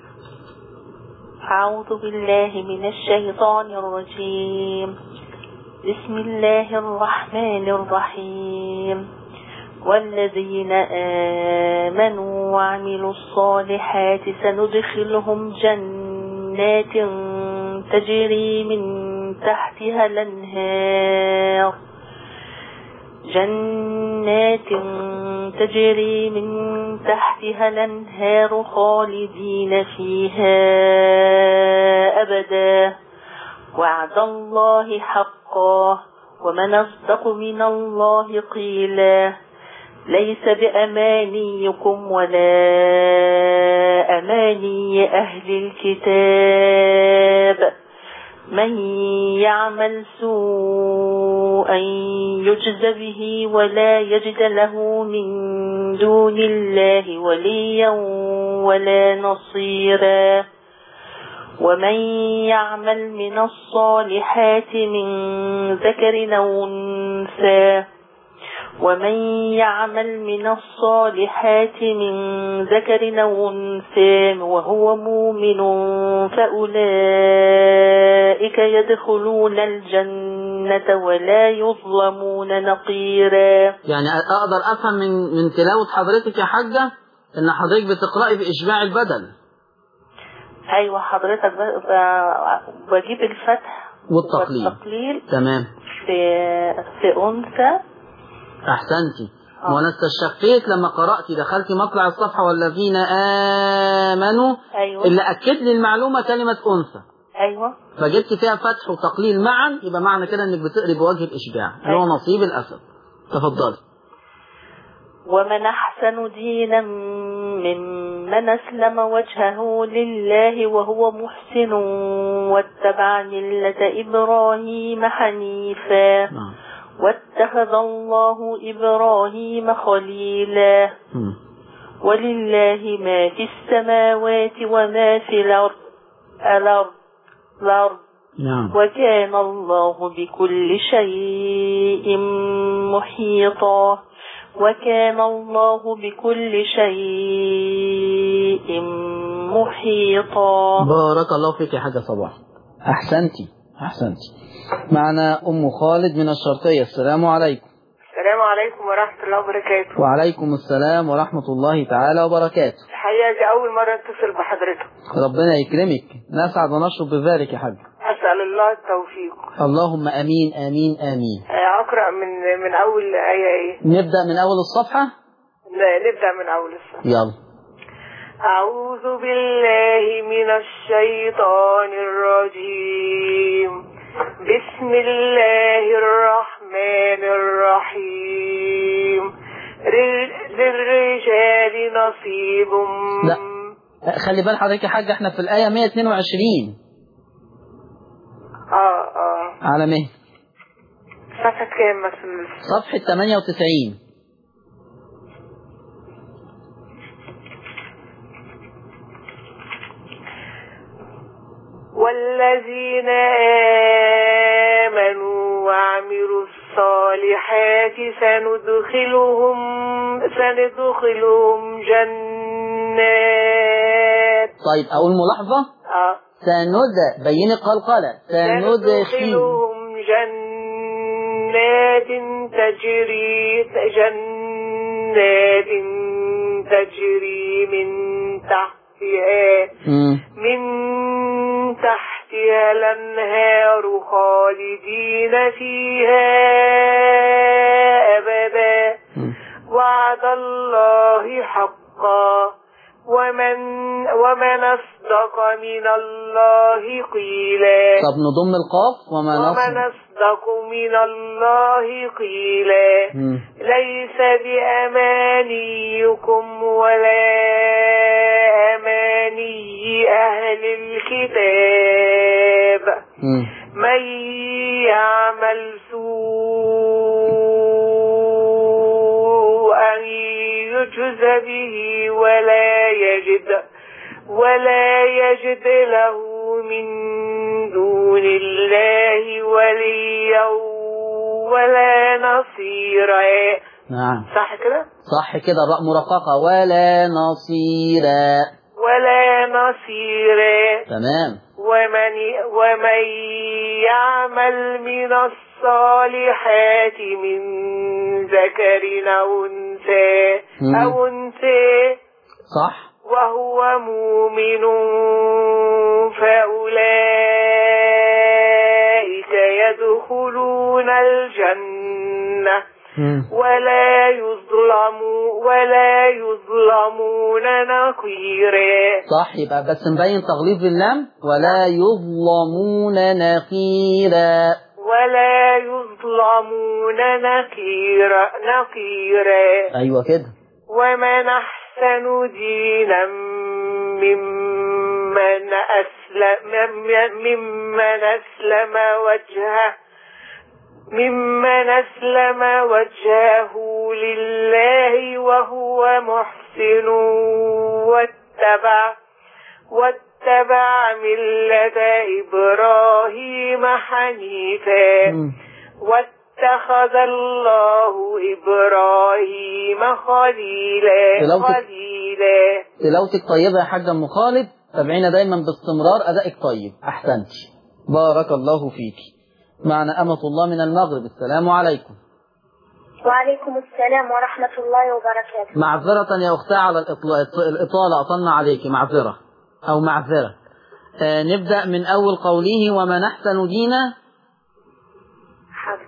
F: أعوذ بالله من الشيطان الرجيم بسم الله الرحمن الرحيم والذين آمنوا وعملوا الصالحات سندخلهم جنات تجري من تحتها الأنهار جنات تجري من تحتها الأنهار خالدين فيها أبدا وعد الله حقا ومن أصدق من الله قيلا ليس بأمانيكم ولا أماني أهل الكتاب من يعمل سوءا يجز به ولا يجد له من دون الله وليا ولا نصيرا ومن يعمل من الصالحات من ذكر أو أنثى ومن يعمل من الصالحات من ذكر أو أنثى وهو مؤمن فأولئك يدخلون الجنة ولا يظلمون نقيرا
A: يعني اقدر افهم من من تلاوه حضرتك يا حاجه ان حضرتك بتقراي باشباع البدل
F: أيوة حضرتك ب- ب- بجيب الفتح
A: والتقليل.
F: والتقليل
A: تمام
F: في في أنثى
A: احسنتي
F: آه.
A: وانا استشفيت لما قراتي دخلتي مطلع الصفحه والذين امنوا
F: أيوة
A: اللي اكد لي المعلومه كلمه انثى
F: أيوة
A: فجبت فيها فتح وتقليل معا يبقى معنى كده انك بتقري بوجه الاشباع اللي هو
F: أيوة.
A: نصيب الاسد تفضلي
F: ومن أحسن دينا ممن أسلم وجهه لله وهو محسن واتبع ملة إبراهيم حنيفا
A: نعم
F: واتخذ الله إبراهيم خليلا
A: مم.
F: ولله ما في السماوات وما في الأرض الأرض الأرض
A: نعم
F: وكان الله بكل شيء محيطا وكان الله بكل شيء محيطا
A: بارك الله فيك يا حاجة صباح أحسنتي أحسنتي معنا أم خالد من الشرقية السلام عليكم
E: السلام عليكم ورحمة الله وبركاته
A: وعليكم السلام ورحمة الله تعالى وبركاته
E: الحقيقة دي أول مرة أتصل بحضرتك
A: ربنا يكرمك نسعد ونشرف بذلك يا حاج
E: أسأل الله التوفيق
A: اللهم أمين آمين آمين
E: آه، أقرأ من من أول آية إيه
A: نبدأ من أول الصفحة
E: لا، نبدأ من أول الصف
A: يلا
E: أعوذ بالله من الشيطان الرجيم بسم الله الرحمن الرحيم لل- للرجال نصيب
A: لا. خلي بال حضرتك يا حاج احنا في الآية 122
E: اه اه
A: على مهل
E: صفحة كام مثلا
A: صفحة 98
E: والذين آمنوا وعملوا الصالحات سندخلهم سندخلهم جنات
A: طيب أول ملاحظة
E: آه
A: سند بين القلقلة سندخل
E: سندخلهم جنات تجري جنات تجري من تحتها
A: مم.
E: من تحتها الأنهار خالدين فيها أبدا
A: مم.
E: وعد الله حقا ومن ومن أصدق من الله قيلا
A: طب نضم القاف وما
E: ومن
A: نصب
E: أصدق من الله قيلا
A: مم.
E: ليس بأمانيكم ولا أماني أهل الكتاب
A: مم.
E: من يعمل سوءا يجز به ولا يجد ولا يجد له من دون الله وليا ولا نصيرا
A: نعم
E: صح كده
A: صح كده الراء مرققة ولا نصيرا
E: ولا نصيرا
A: تمام
E: ومن ومن يعمل من الصالحات من ذكر أو أنثى
A: مم.
E: أو أنثى
A: صح
E: وهو مؤمن فأولئك يدخلون الجنة
A: مم.
E: ولا يظلموا ولا يظلمون نقيرا
A: صح يبقى بس نبين تغليظ اللام ولا يظلمون نقيرا
E: ولا يظلمون نقيرا نقيرا
A: ايوه كده
E: ومن أحسن دينا ممن أسلم ممن أسلم وجهه ممن أسلم وجهه لله وهو محسن واتبع واتبع واتبع ملة إبراهيم حنيفا
A: مم.
E: واتخذ الله إبراهيم خليلا
A: تلاوتك-
E: خليلا
A: تلاوتك طيبة يا حاجة أم خالد تابعينا دايما باستمرار أدائك طيب أحسنت بارك الله فيك معنا أمة الله من المغرب السلام عليكم
B: وعليكم السلام ورحمة الله وبركاته
A: معذرة يا أختي على الإطل- الإطالة أطلنا عليك معذرة أو معذرة آه نبدأ من أول قوله ومن أحسن دينا
B: حاضر.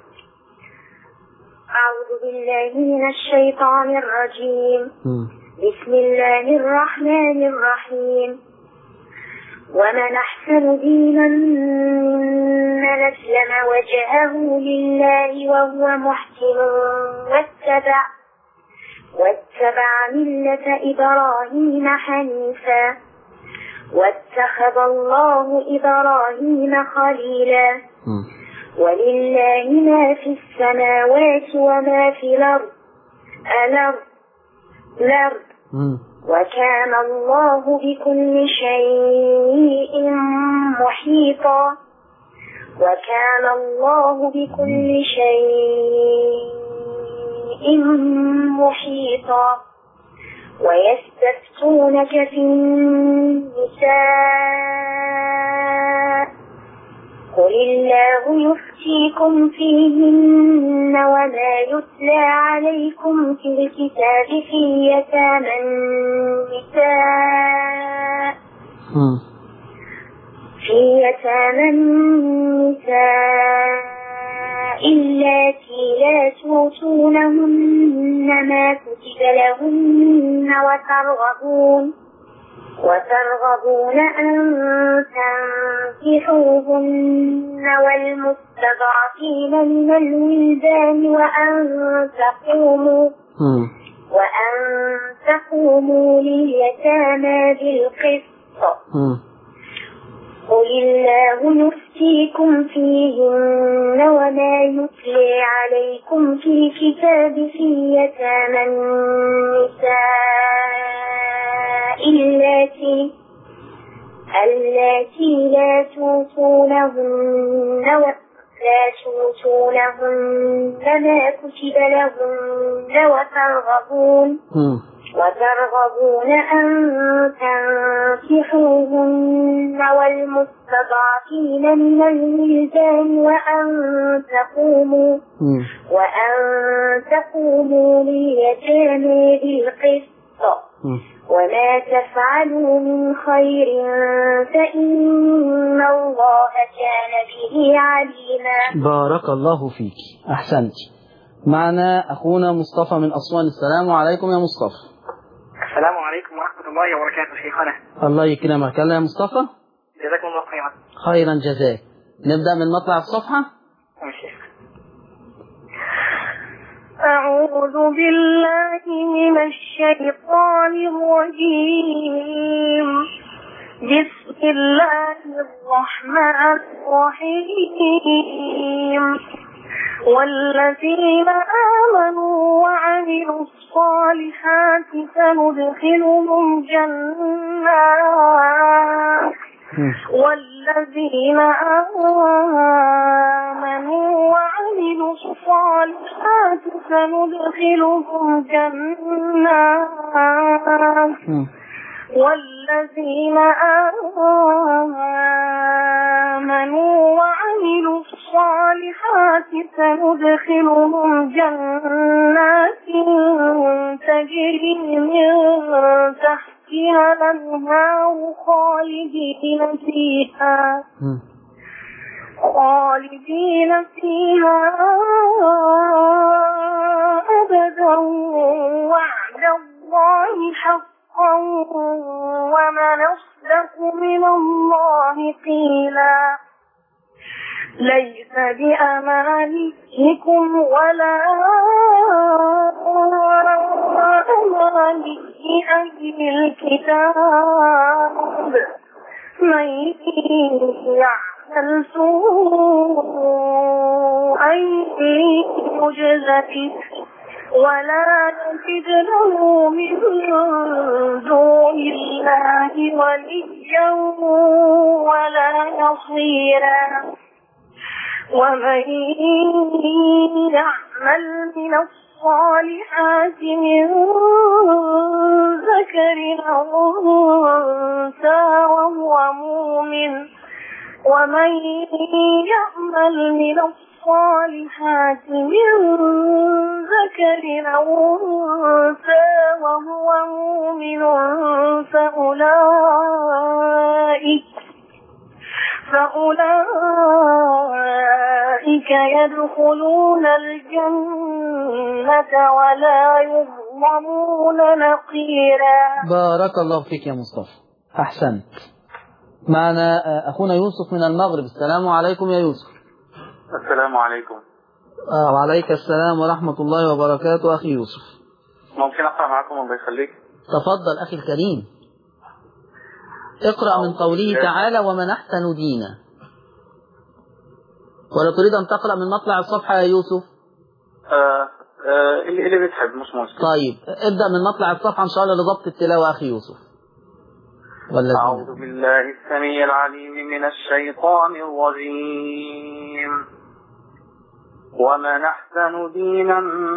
B: أعوذ بالله من الشيطان الرجيم بسم الله الرحمن الرحيم ومن أحسن دينا ممن أسلم وجهه لله وهو محسن واتبع واتبع ملة إبراهيم حنيفا واتخذ الله إبراهيم خليلا ولله ما في السماوات وما في الأرض الأرض الأرض وكان الله بكل شيء محيطا وكان الله بكل شيء محيطا ويستفتونك في النساء قل الله يفتيكم فيهن وما يتلى عليكم في الكتاب في يتامى النساء في يتامى النساء اللاتي لا توتونهن ما كتب لهن وترغبون وترغبون أن تنكحوهن والمستضعفين من الولدان وأن تقوموا وأن تقوموا لليتامى بالقسط قل الله يفتيكم فيهن وما يتلي عليكم في الكتاب في يتامى النساء اللاتي اللاتي لا توتونهن و- لا توتونهن ما كتب لهن وترغبون وترغبون أن تنكحوهن والمستضعفين من الولدان وأن تقوموا وأن تقوموا لليتامى بالقسط وما تفعلوا من خير فإن الله كان به عليما
A: بارك الله فيك أحسنت معنا أخونا مصطفى من أسوان السلام عليكم يا مصطفى
G: السلام عليكم ورحمة الله وبركاته شيخنا
A: الله يكرمك يلا يا مصطفى
G: جزاكم الله خيرا
A: خيرا جزاك نبدأ من مطلع الصفحة
G: ماشي
E: أعوذ بالله من الشيطان الرجيم بسم الله الرحمن الرحيم والذين آمنوا وعملوا الصالحات سندخلهم جنات والذين آمنوا وعملوا الصالحات سندخلهم جنات والذين آمنوا وعملوا الصالحات سندخلهم جنات تجري من تحتها الأنهار خالدين فيها خالدين فيها أبدا وعد الله حقا ومن أصدق من الله قيلا ليس بأمانيكم ولا أماني أهل الكتاب من يعمل سوءا يجز به ولا تجد له من دون الله وليا ولا نصيرا ومن يعمل من الصالحات من ذكر أو أنثى وهو مؤمن ومن يعمل من الصالحات من ذكر أو أنثى وهو مؤمن فأولئك فأولئك يدخلون الجنة ولا يظلمون نقيرا
A: بارك الله فيك يا مصطفى أحسنت معنا آه، أخونا يوسف من المغرب السلام عليكم يا يوسف
H: السلام عليكم
A: آه، وعليك السلام ورحمة الله وبركاته أخي يوسف
H: ممكن أقرأ معكم الله يخليك
A: تفضل أخي الكريم اقرأ من قوله تعالى ومن أحسن دينا ولا تريد أن تقرأ من مطلع الصفحة يا يوسف
H: آه آه اللي اللي بتحب مش مشكلة
A: طيب ابدأ من مطلع الصفحة إن شاء الله لضبط التلاوة أخي يوسف والذين
H: أعوذ بالله السميع العليم من الشيطان الرجيم ومن أحسن دينا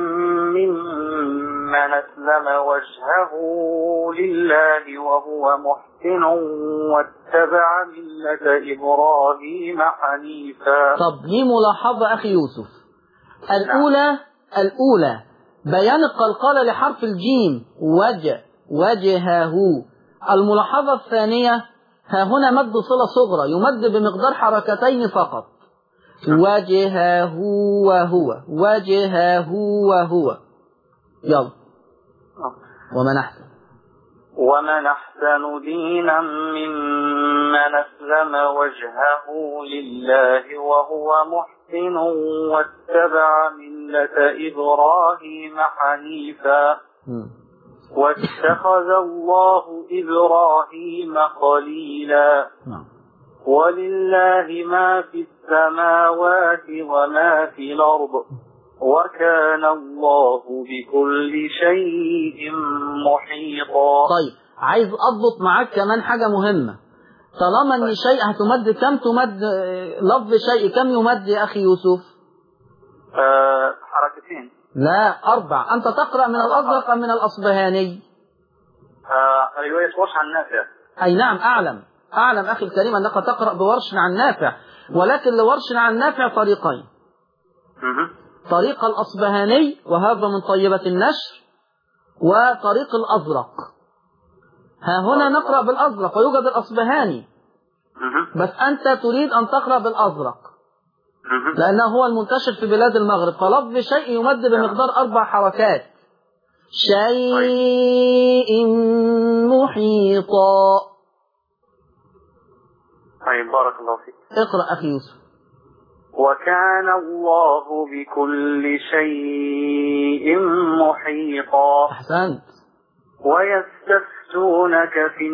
H: ممن أسلم وجهه لله وهو محسن واتبع ملة إبراهيم حنيفا
A: طب لي ملاحظة أخي يوسف الأولى الأولى بيان القلقلة لحرف الجيم وجه وجهه الملاحظة الثانية ها هنا مد صلة صغرى يمد بمقدار حركتين فقط وجهه وهو وجهه وهو يلا ومن أحسن
H: ومن أحسن دينا ممن أسلم وجهه لله وهو محسن واتبع ملة إبراهيم حنيفا
A: مم.
H: واتخذ الله إبراهيم خليلا
A: نعم
H: ولله ما في السماوات وما في الأرض وكان الله بكل شيء محيطا
A: طيب عايز أضبط معاك كمان حاجة مهمة طالما ان شيء هتمد كم تمد آه، لفظ شيء كم يمد يا أخي يوسف
H: آه حركتين
A: لا أربع أنت تقرأ من الأزرق أم من الأصبهاني
H: آه رواية وش عن نافع
A: أي نعم أعلم أعلم أخي الكريم أنك تقرأ بورش عن نافع ولكن لورش عن نافع طريقين
H: مهم.
A: طريق الأصبهاني وهذا من طيبة النشر وطريق الأزرق ها هنا نقرأ بالأزرق ويوجد الأصبهاني
H: مهم.
A: بس أنت تريد أن تقرأ بالأزرق
H: مهم.
A: لأنه هو المنتشر في بلاد المغرب فلفظ شيء يمد بمقدار أربع حركات شيء محيطا
H: طيب بارك الله فيك
A: اقرأ أخي يوسف
H: وكان الله بكل شيء محيطا
A: أحسنت
H: ويستفتونك في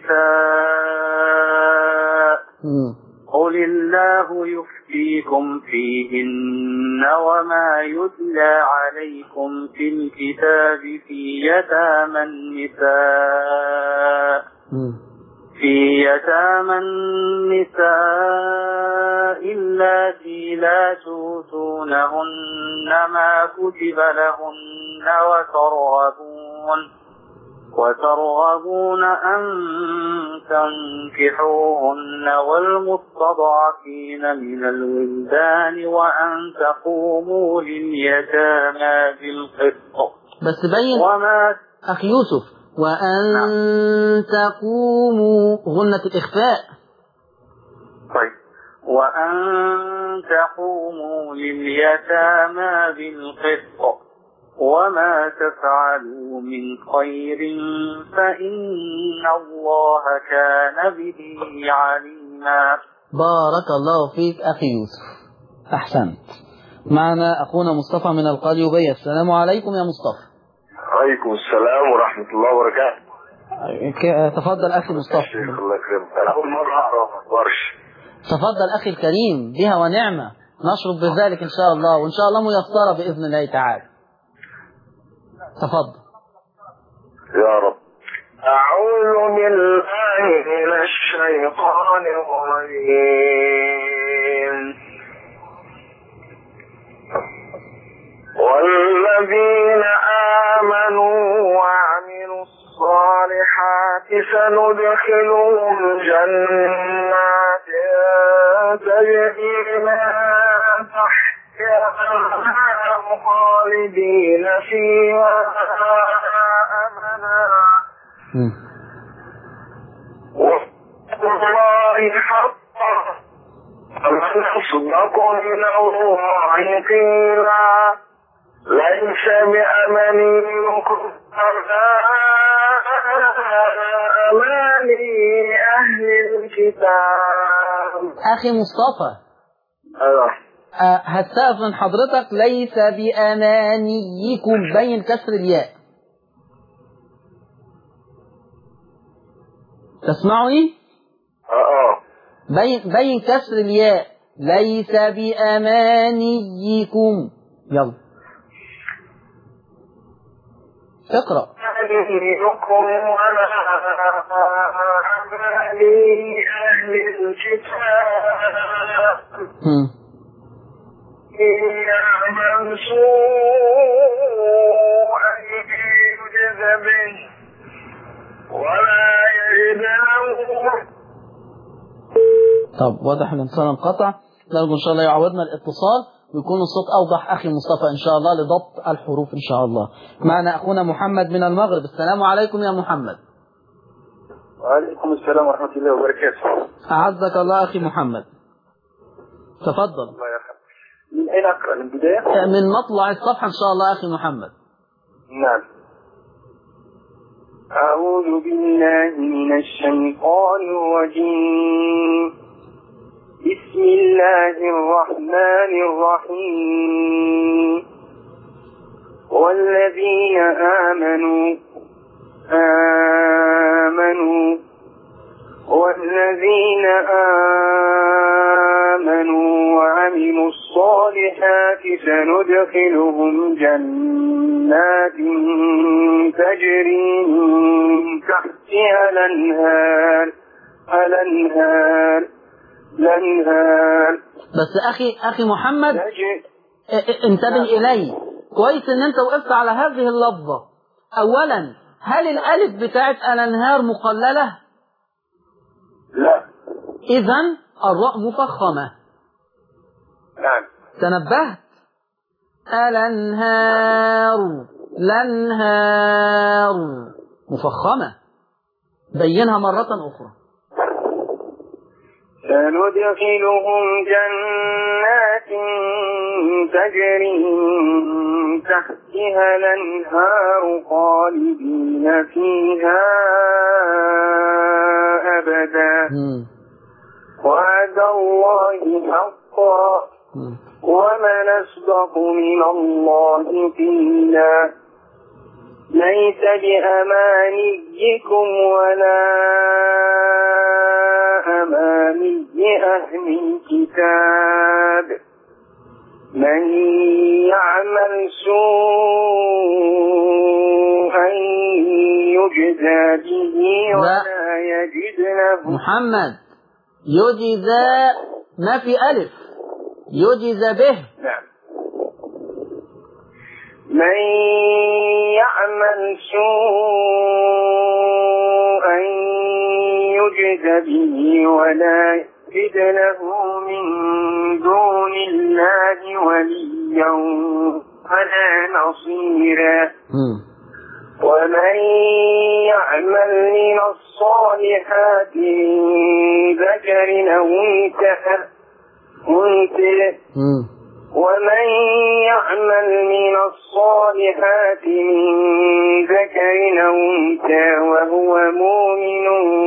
H: النساء
A: مم.
H: قل الله يفتيكم فيهن وما يتلى عليكم في الكتاب في يتامى النساء
A: مم.
H: في يتامى النساء اللاتي لا توتونهن ما كتب لهن وترغبون وترغبون أن تنكحوهن والمستضعفين من الولدان وأن تقوموا لليتامى بالقسط
A: بس بين
H: وما
A: أخي يوسف وأن تقوموا غنة الإخفاء
H: طيب وأن تقوموا لليتامى بالقسط وما تفعلوا من خير فإن الله كان به عليما
A: بارك الله فيك أخي يوسف أحسنت معنا أخونا مصطفى من القليوبية السلام عليكم يا مصطفى
I: عليكم السلام ورحمة الله وبركاته
A: ك- تفضل أخي مصطفى
I: شيخ الله يكرمك أنا أول مرة أعرف ورش
A: تفضل أخي الكريم بها ونعمة نشرب بذلك إن شاء الله وإن شاء الله ميسرة بإذن الله تعالى تفضل
I: يا رب
D: أعوذ بالله من الشيطان الرجيم والذين آمنوا وعملوا الصالحات سندخلهم جنات تجري من تحتها الأنهار خالدين فيها أبدا
A: مم.
D: والله حقا فمن أصدق من الله قيلا ليس بأمانيكم ولا أماني أهل الكتاب
A: أخي مصطفى
I: ايوه
A: آه، هستأذن من حضرتك ليس بأمانيكم بين كسر الياء تسمعني؟
I: اه اه
A: بين بين كسر الياء ليس بأمانيكم يلا اقرأ
D: أمانيكم ولا أماني أهل الكتاب
A: هم.
D: يعمل سوءا يجز به ولا يجد له
A: طب واضح الاتصال انقطع نرجو ان شاء الله يعودنا الاتصال ويكون الصوت اوضح اخي مصطفى ان شاء الله لضبط الحروف ان شاء الله معنا اخونا محمد من المغرب السلام عليكم يا محمد
H: وعليكم السلام ورحمة الله وبركاته
A: اعزك الله اخي محمد تفضل
H: الله يرحمك من أين أقرأ من البداية؟
A: من مطلع الصفحه ان شاء الله اخي محمد
H: نعم أعوذ بالله من الشيطان الرجيم بسم الله الرحمن الرحيم والذين آمنوا آمنوا والذين آمنوا وعملوا الصالحات سندخلهم جنات تجري من تحتها الأنهار الأنهار الأنهار
A: بس اخي اخي محمد
H: تجري
A: ا- ا- انتبه الي كويس ان انت وقفت على هذه اللفظه اولا هل الالف بتاعت الانهار مقلله
H: لا
A: اذا الراء مفخمه
H: نعم
A: تنبهت الانهار الانهار مفخمه بينها مره اخرى
H: سندخلهم جنات تجري من تحتها الأنهار خالدين فيها أبدا
A: مم.
H: وعد الله حقا
A: مم.
H: ومن أصدق من الله قيلا ليس بأمانيكم ولا أماني أهل الكتاب من يعمل سوءا يجزى به ولا يجد له
A: محمد يجزى ما في ألف يجزى به
H: نعم من يعمل سوءا يجز به ولا يجد له من دون الله وليا ولا نصيرا
A: مم.
H: ومن يعمل من الصالحات من ذكر أو أنثى أنثى
A: مم.
H: ومن يعمل من الصالحات من ذكر أو أنثى وهو مؤمن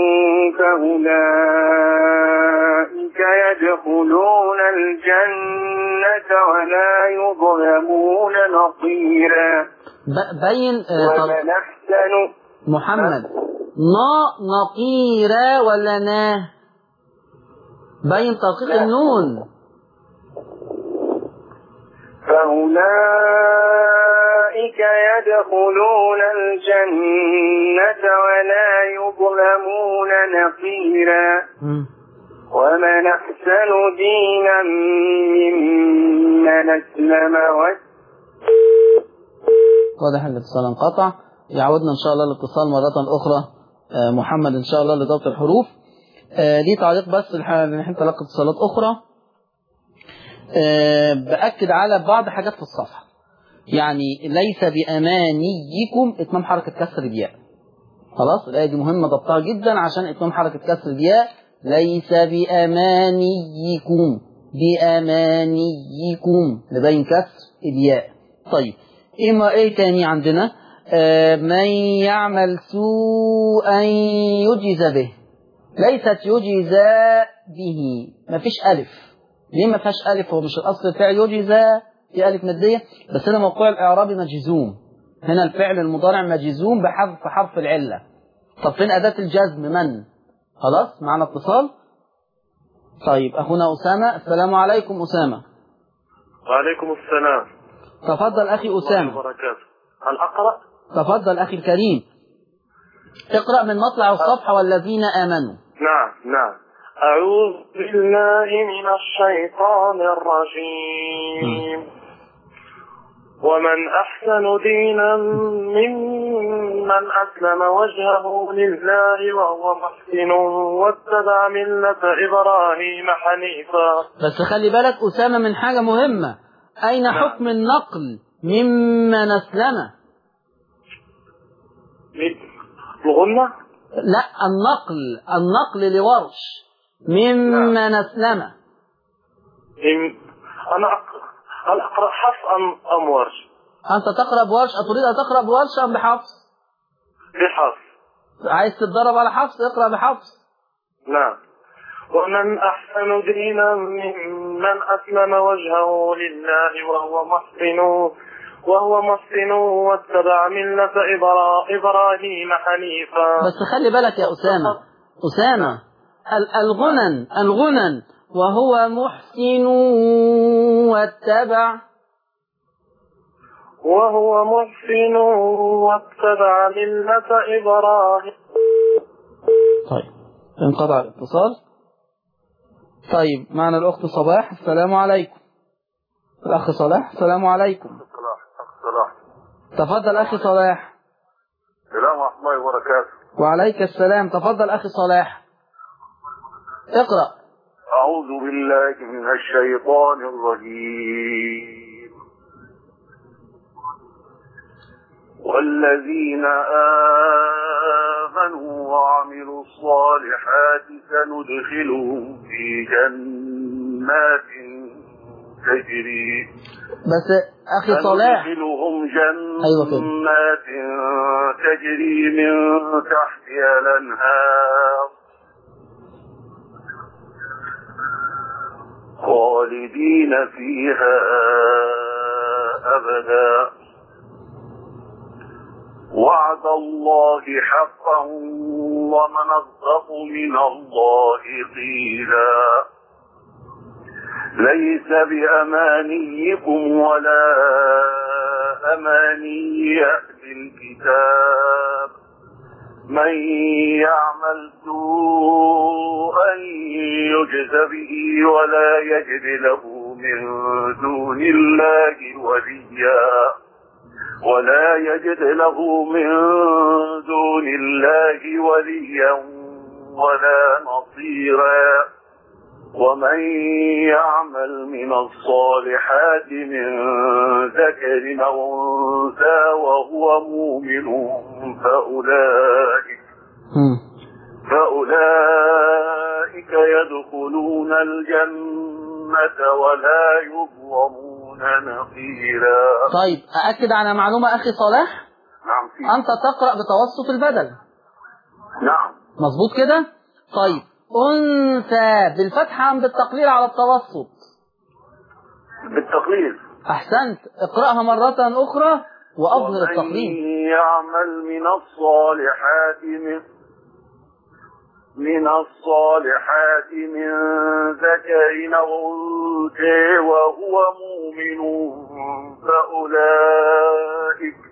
H: فأولئك يدخلون الجنة ولا يظلمون نقيرا
A: ب- بين آه، طب
H: ومن أحسن
A: محمد نا نقيرة ولا نا بين تدقيق
H: لا.
A: النون
D: أولئك يدخلون الجنة ولا يظلمون نقيرا
A: مم.
D: ومن أحسن دينا ممن أسلم وجهه
A: واضح ان الاتصال انقطع يعودنا ان شاء الله الاتصال مرة اخرى آه، محمد ان شاء الله لضبط الحروف آه، ليه تعليق بس الحقيقة ان احنا تلقى اتصالات اخرى آه، باكد على بعض حاجات في الصفحة يعني ليس بامانيكم اتمام حركة كسر الياء خلاص الايه دي مهمة ضبطها جدا عشان اتمام حركة كسر الياء ليس بامانيكم بامانيكم نبين كسر الياء طيب ايه ما ايه تاني عندنا آه من يعمل سوءا يجز به ليست يجزى به مفيش الف ليه ما فيهاش الف هو مش الاصل الفعل يجزى في الف ماديه بس هنا موقع الاعراب مجزوم هنا الفعل المضارع مجزوم بحذف حرف العله طب فين اداه الجزم من خلاص معنا اتصال طيب اخونا اسامه السلام عليكم اسامه
I: وعليكم السلام
A: تفضل اخي اسامه
I: وبركاته هل أقرأ؟
A: تفضل أخي الكريم اقرأ من مطلع الصفحة والذين آمنوا
I: نعم نعم أعوذ بالله من الشيطان الرجيم ومن أحسن دينا ممن أسلم وجهه لله وهو محسن واتبع ملة إبراهيم حنيفا
A: بس خلي بالك أسامة من حاجة مهمة أين حكم النقل ممن أسلم
I: الغنة
A: لا النقل النقل لورش ممن أسلم
I: إم- أنا أقرأ هل أقرأ حفص أم أم ورش؟
A: أنت تقرأ بورش أتريد أن تقرأ بورش أم بحفص
I: بحفص
A: عايز تتدرب على حفص اقرأ بحفص
I: نعم ومن أحسن دينا ممن أسلم وجهه لله وهو محسن وهو محسن واتبع ملة إبرا- إبراهيم حنيفا
A: بس خلي بالك يا أسامة أسامة ال- الغنن الغنن وهو محسن واتبع
I: وهو محسن واتبع ملة إبراهيم
A: طيب انقطع الاتصال طيب معنا الأخت صباح السلام عليكم الأخ صلاح السلام عليكم
I: صلاح صلاح
A: تفضل أخي صلاح
I: السلام ورحمة الله وبركاته
A: وعليك السلام تفضل أخي صلاح اقرأ
I: أعوذ بالله من الشيطان الرجيم والذين آمنوا وعملوا الصالحات سندخلهم في جنات تجري
A: بس أخي صلاح
I: سندخلهم
A: أيوة كده.
I: جنات تجري من تحتها الأنهار خالدين فيها أبدا وعد الله حقا ومن أصدق من الله قيلا ليس بأمانيكم ولا أماني أهل الكتاب من يعمل سوءا يجز به ولا يجد له من دون الله وليا ولا يجد له من دون الله وليا ولا نصيرا ومن يعمل من الصالحات من ذكر أو أنثى وهو مؤمن فأولئك
A: مم.
I: فأولئك يدخلون الجنة ولا يظلمون نقيرا
A: طيب أأكد على معلومة أخي صلاح
I: نعم في
A: أنت تقرأ بتوسط البدل
I: نعم
A: مظبوط كده طيب أنثى بالفتحة أم بالتقليل على التوسط
I: بالتقليل
A: أحسنت اقرأها مرة أخرى وأظهر
I: ومن
A: التقليل
I: يعمل من الصالحات من من الصالحات من ذكر أو أنثى وهو مؤمن فأولئك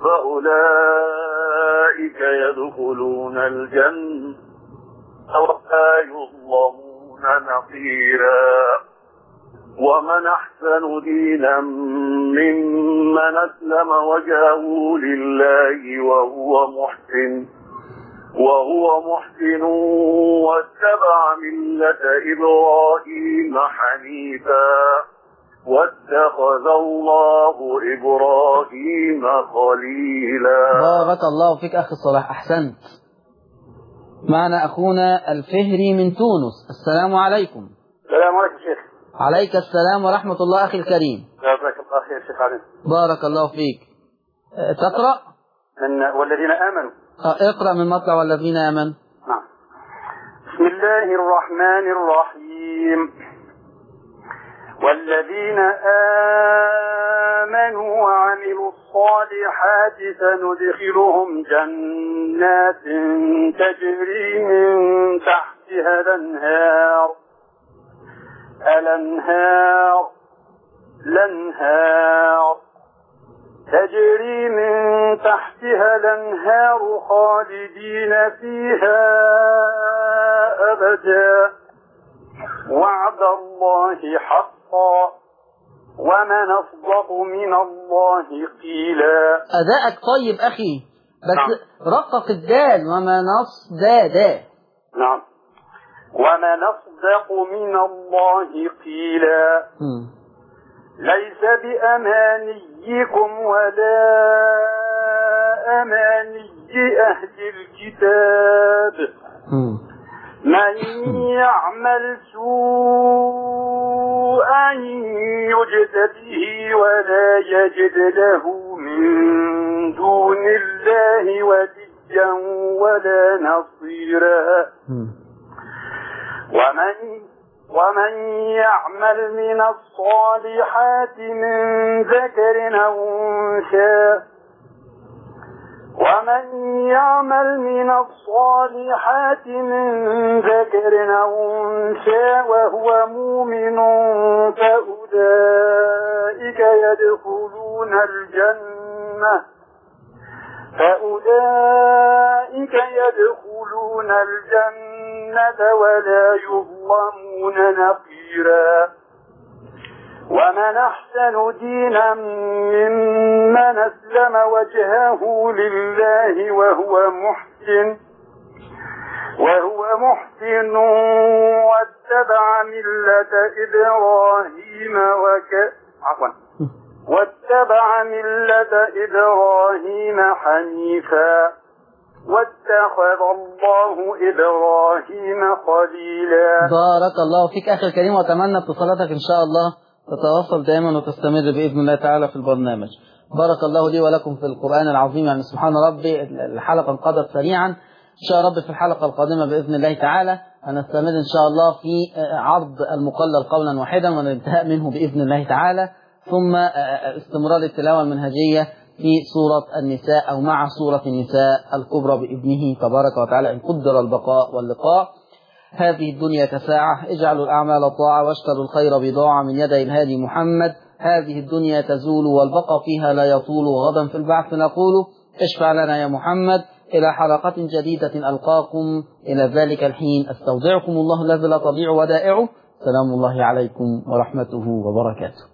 D: فأولئك يدخلون الجنة ولا يظلمون نقيرا ومن أحسن دينا ممن أسلم وجهه لله وهو محسن وهو محسن واتبع ملة إبراهيم حنيفا واتخذ الله إبراهيم خليلا
A: بارك الله فيك أخي صلاح أحسنت معنا أخونا الفهري من تونس السلام عليكم
H: السلام عليكم شيخ
A: عليك السلام ورحمة الله أخي الكريم
H: جزاك الله خير شيخ علي
A: بارك الله فيك أه، تقرأ
H: من والذين آمنوا
A: أه، اقرأ من مطلع والذين آمنوا
H: نعم بسم الله الرحمن الرحيم والذين آمنوا وعملوا الصالحات سندخلهم جنات تجري من تحتها الأنهار الأنهار الأنهار تجري من تحتها الأنهار خالدين فيها أبدا وعد الله حقا ومن أصدق من الله قيلا
A: أداءك طيب أخي بس
H: نعم.
A: رقق الدال وما نص دا دا
H: نعم ومن أصدق من الله قيلا
A: مم.
H: ليس بأمانيكم ولا أماني أهل الكتاب
A: مم.
H: من يعمل سوءا يجد به ولا يجد له من دون الله وليا ولا نصيرا
A: مم.
H: ومن ومن يعمل من الصالحات من ذكر أو أنثى ومن يعمل من الصالحات من ذكر أو أنثى وهو مؤمن فأولئك يدخلون الجنة فأولئك يدخلون الجنة ولا يظلمون نقيرا ومن أحسن دينا ممن أسلم وجهه لله وهو محسن وهو محسن واتبع ملة إبراهيم وك عفوا واتبع ملة إبراهيم حنيفا واتخذ الله إبراهيم خليلا
A: بارك الله فيك أخي الكريم وأتمنى اتصالاتك إن شاء الله تتواصل دائما وتستمر بإذن الله تعالى في البرنامج بارك الله لي ولكم في القرآن العظيم يعني سبحان ربي الحلقة انقضت سريعا إن شاء رب في الحلقة القادمة بإذن الله تعالى هنستمر إن شاء الله في عرض المقلل قولا واحدا والانتهاء منه بإذن الله تعالى ثم استمرار التلاوة المنهجية في سورة النساء أو مع سورة النساء الكبرى بإذنه تبارك وتعالى إن قدر البقاء واللقاء هذه الدنيا كساعة اجعلوا الأعمال طاعة واشتروا الخير بضاعة من يدي الهادي محمد هذه الدنيا تزول والبقاء فيها لا يطول وغدا في البعث نقول اشفع لنا يا محمد إلى حلقة جديدة ألقاكم إلى ذلك الحين أستودعكم الله الذي لا تضيع ودائعه سلام الله عليكم ورحمته وبركاته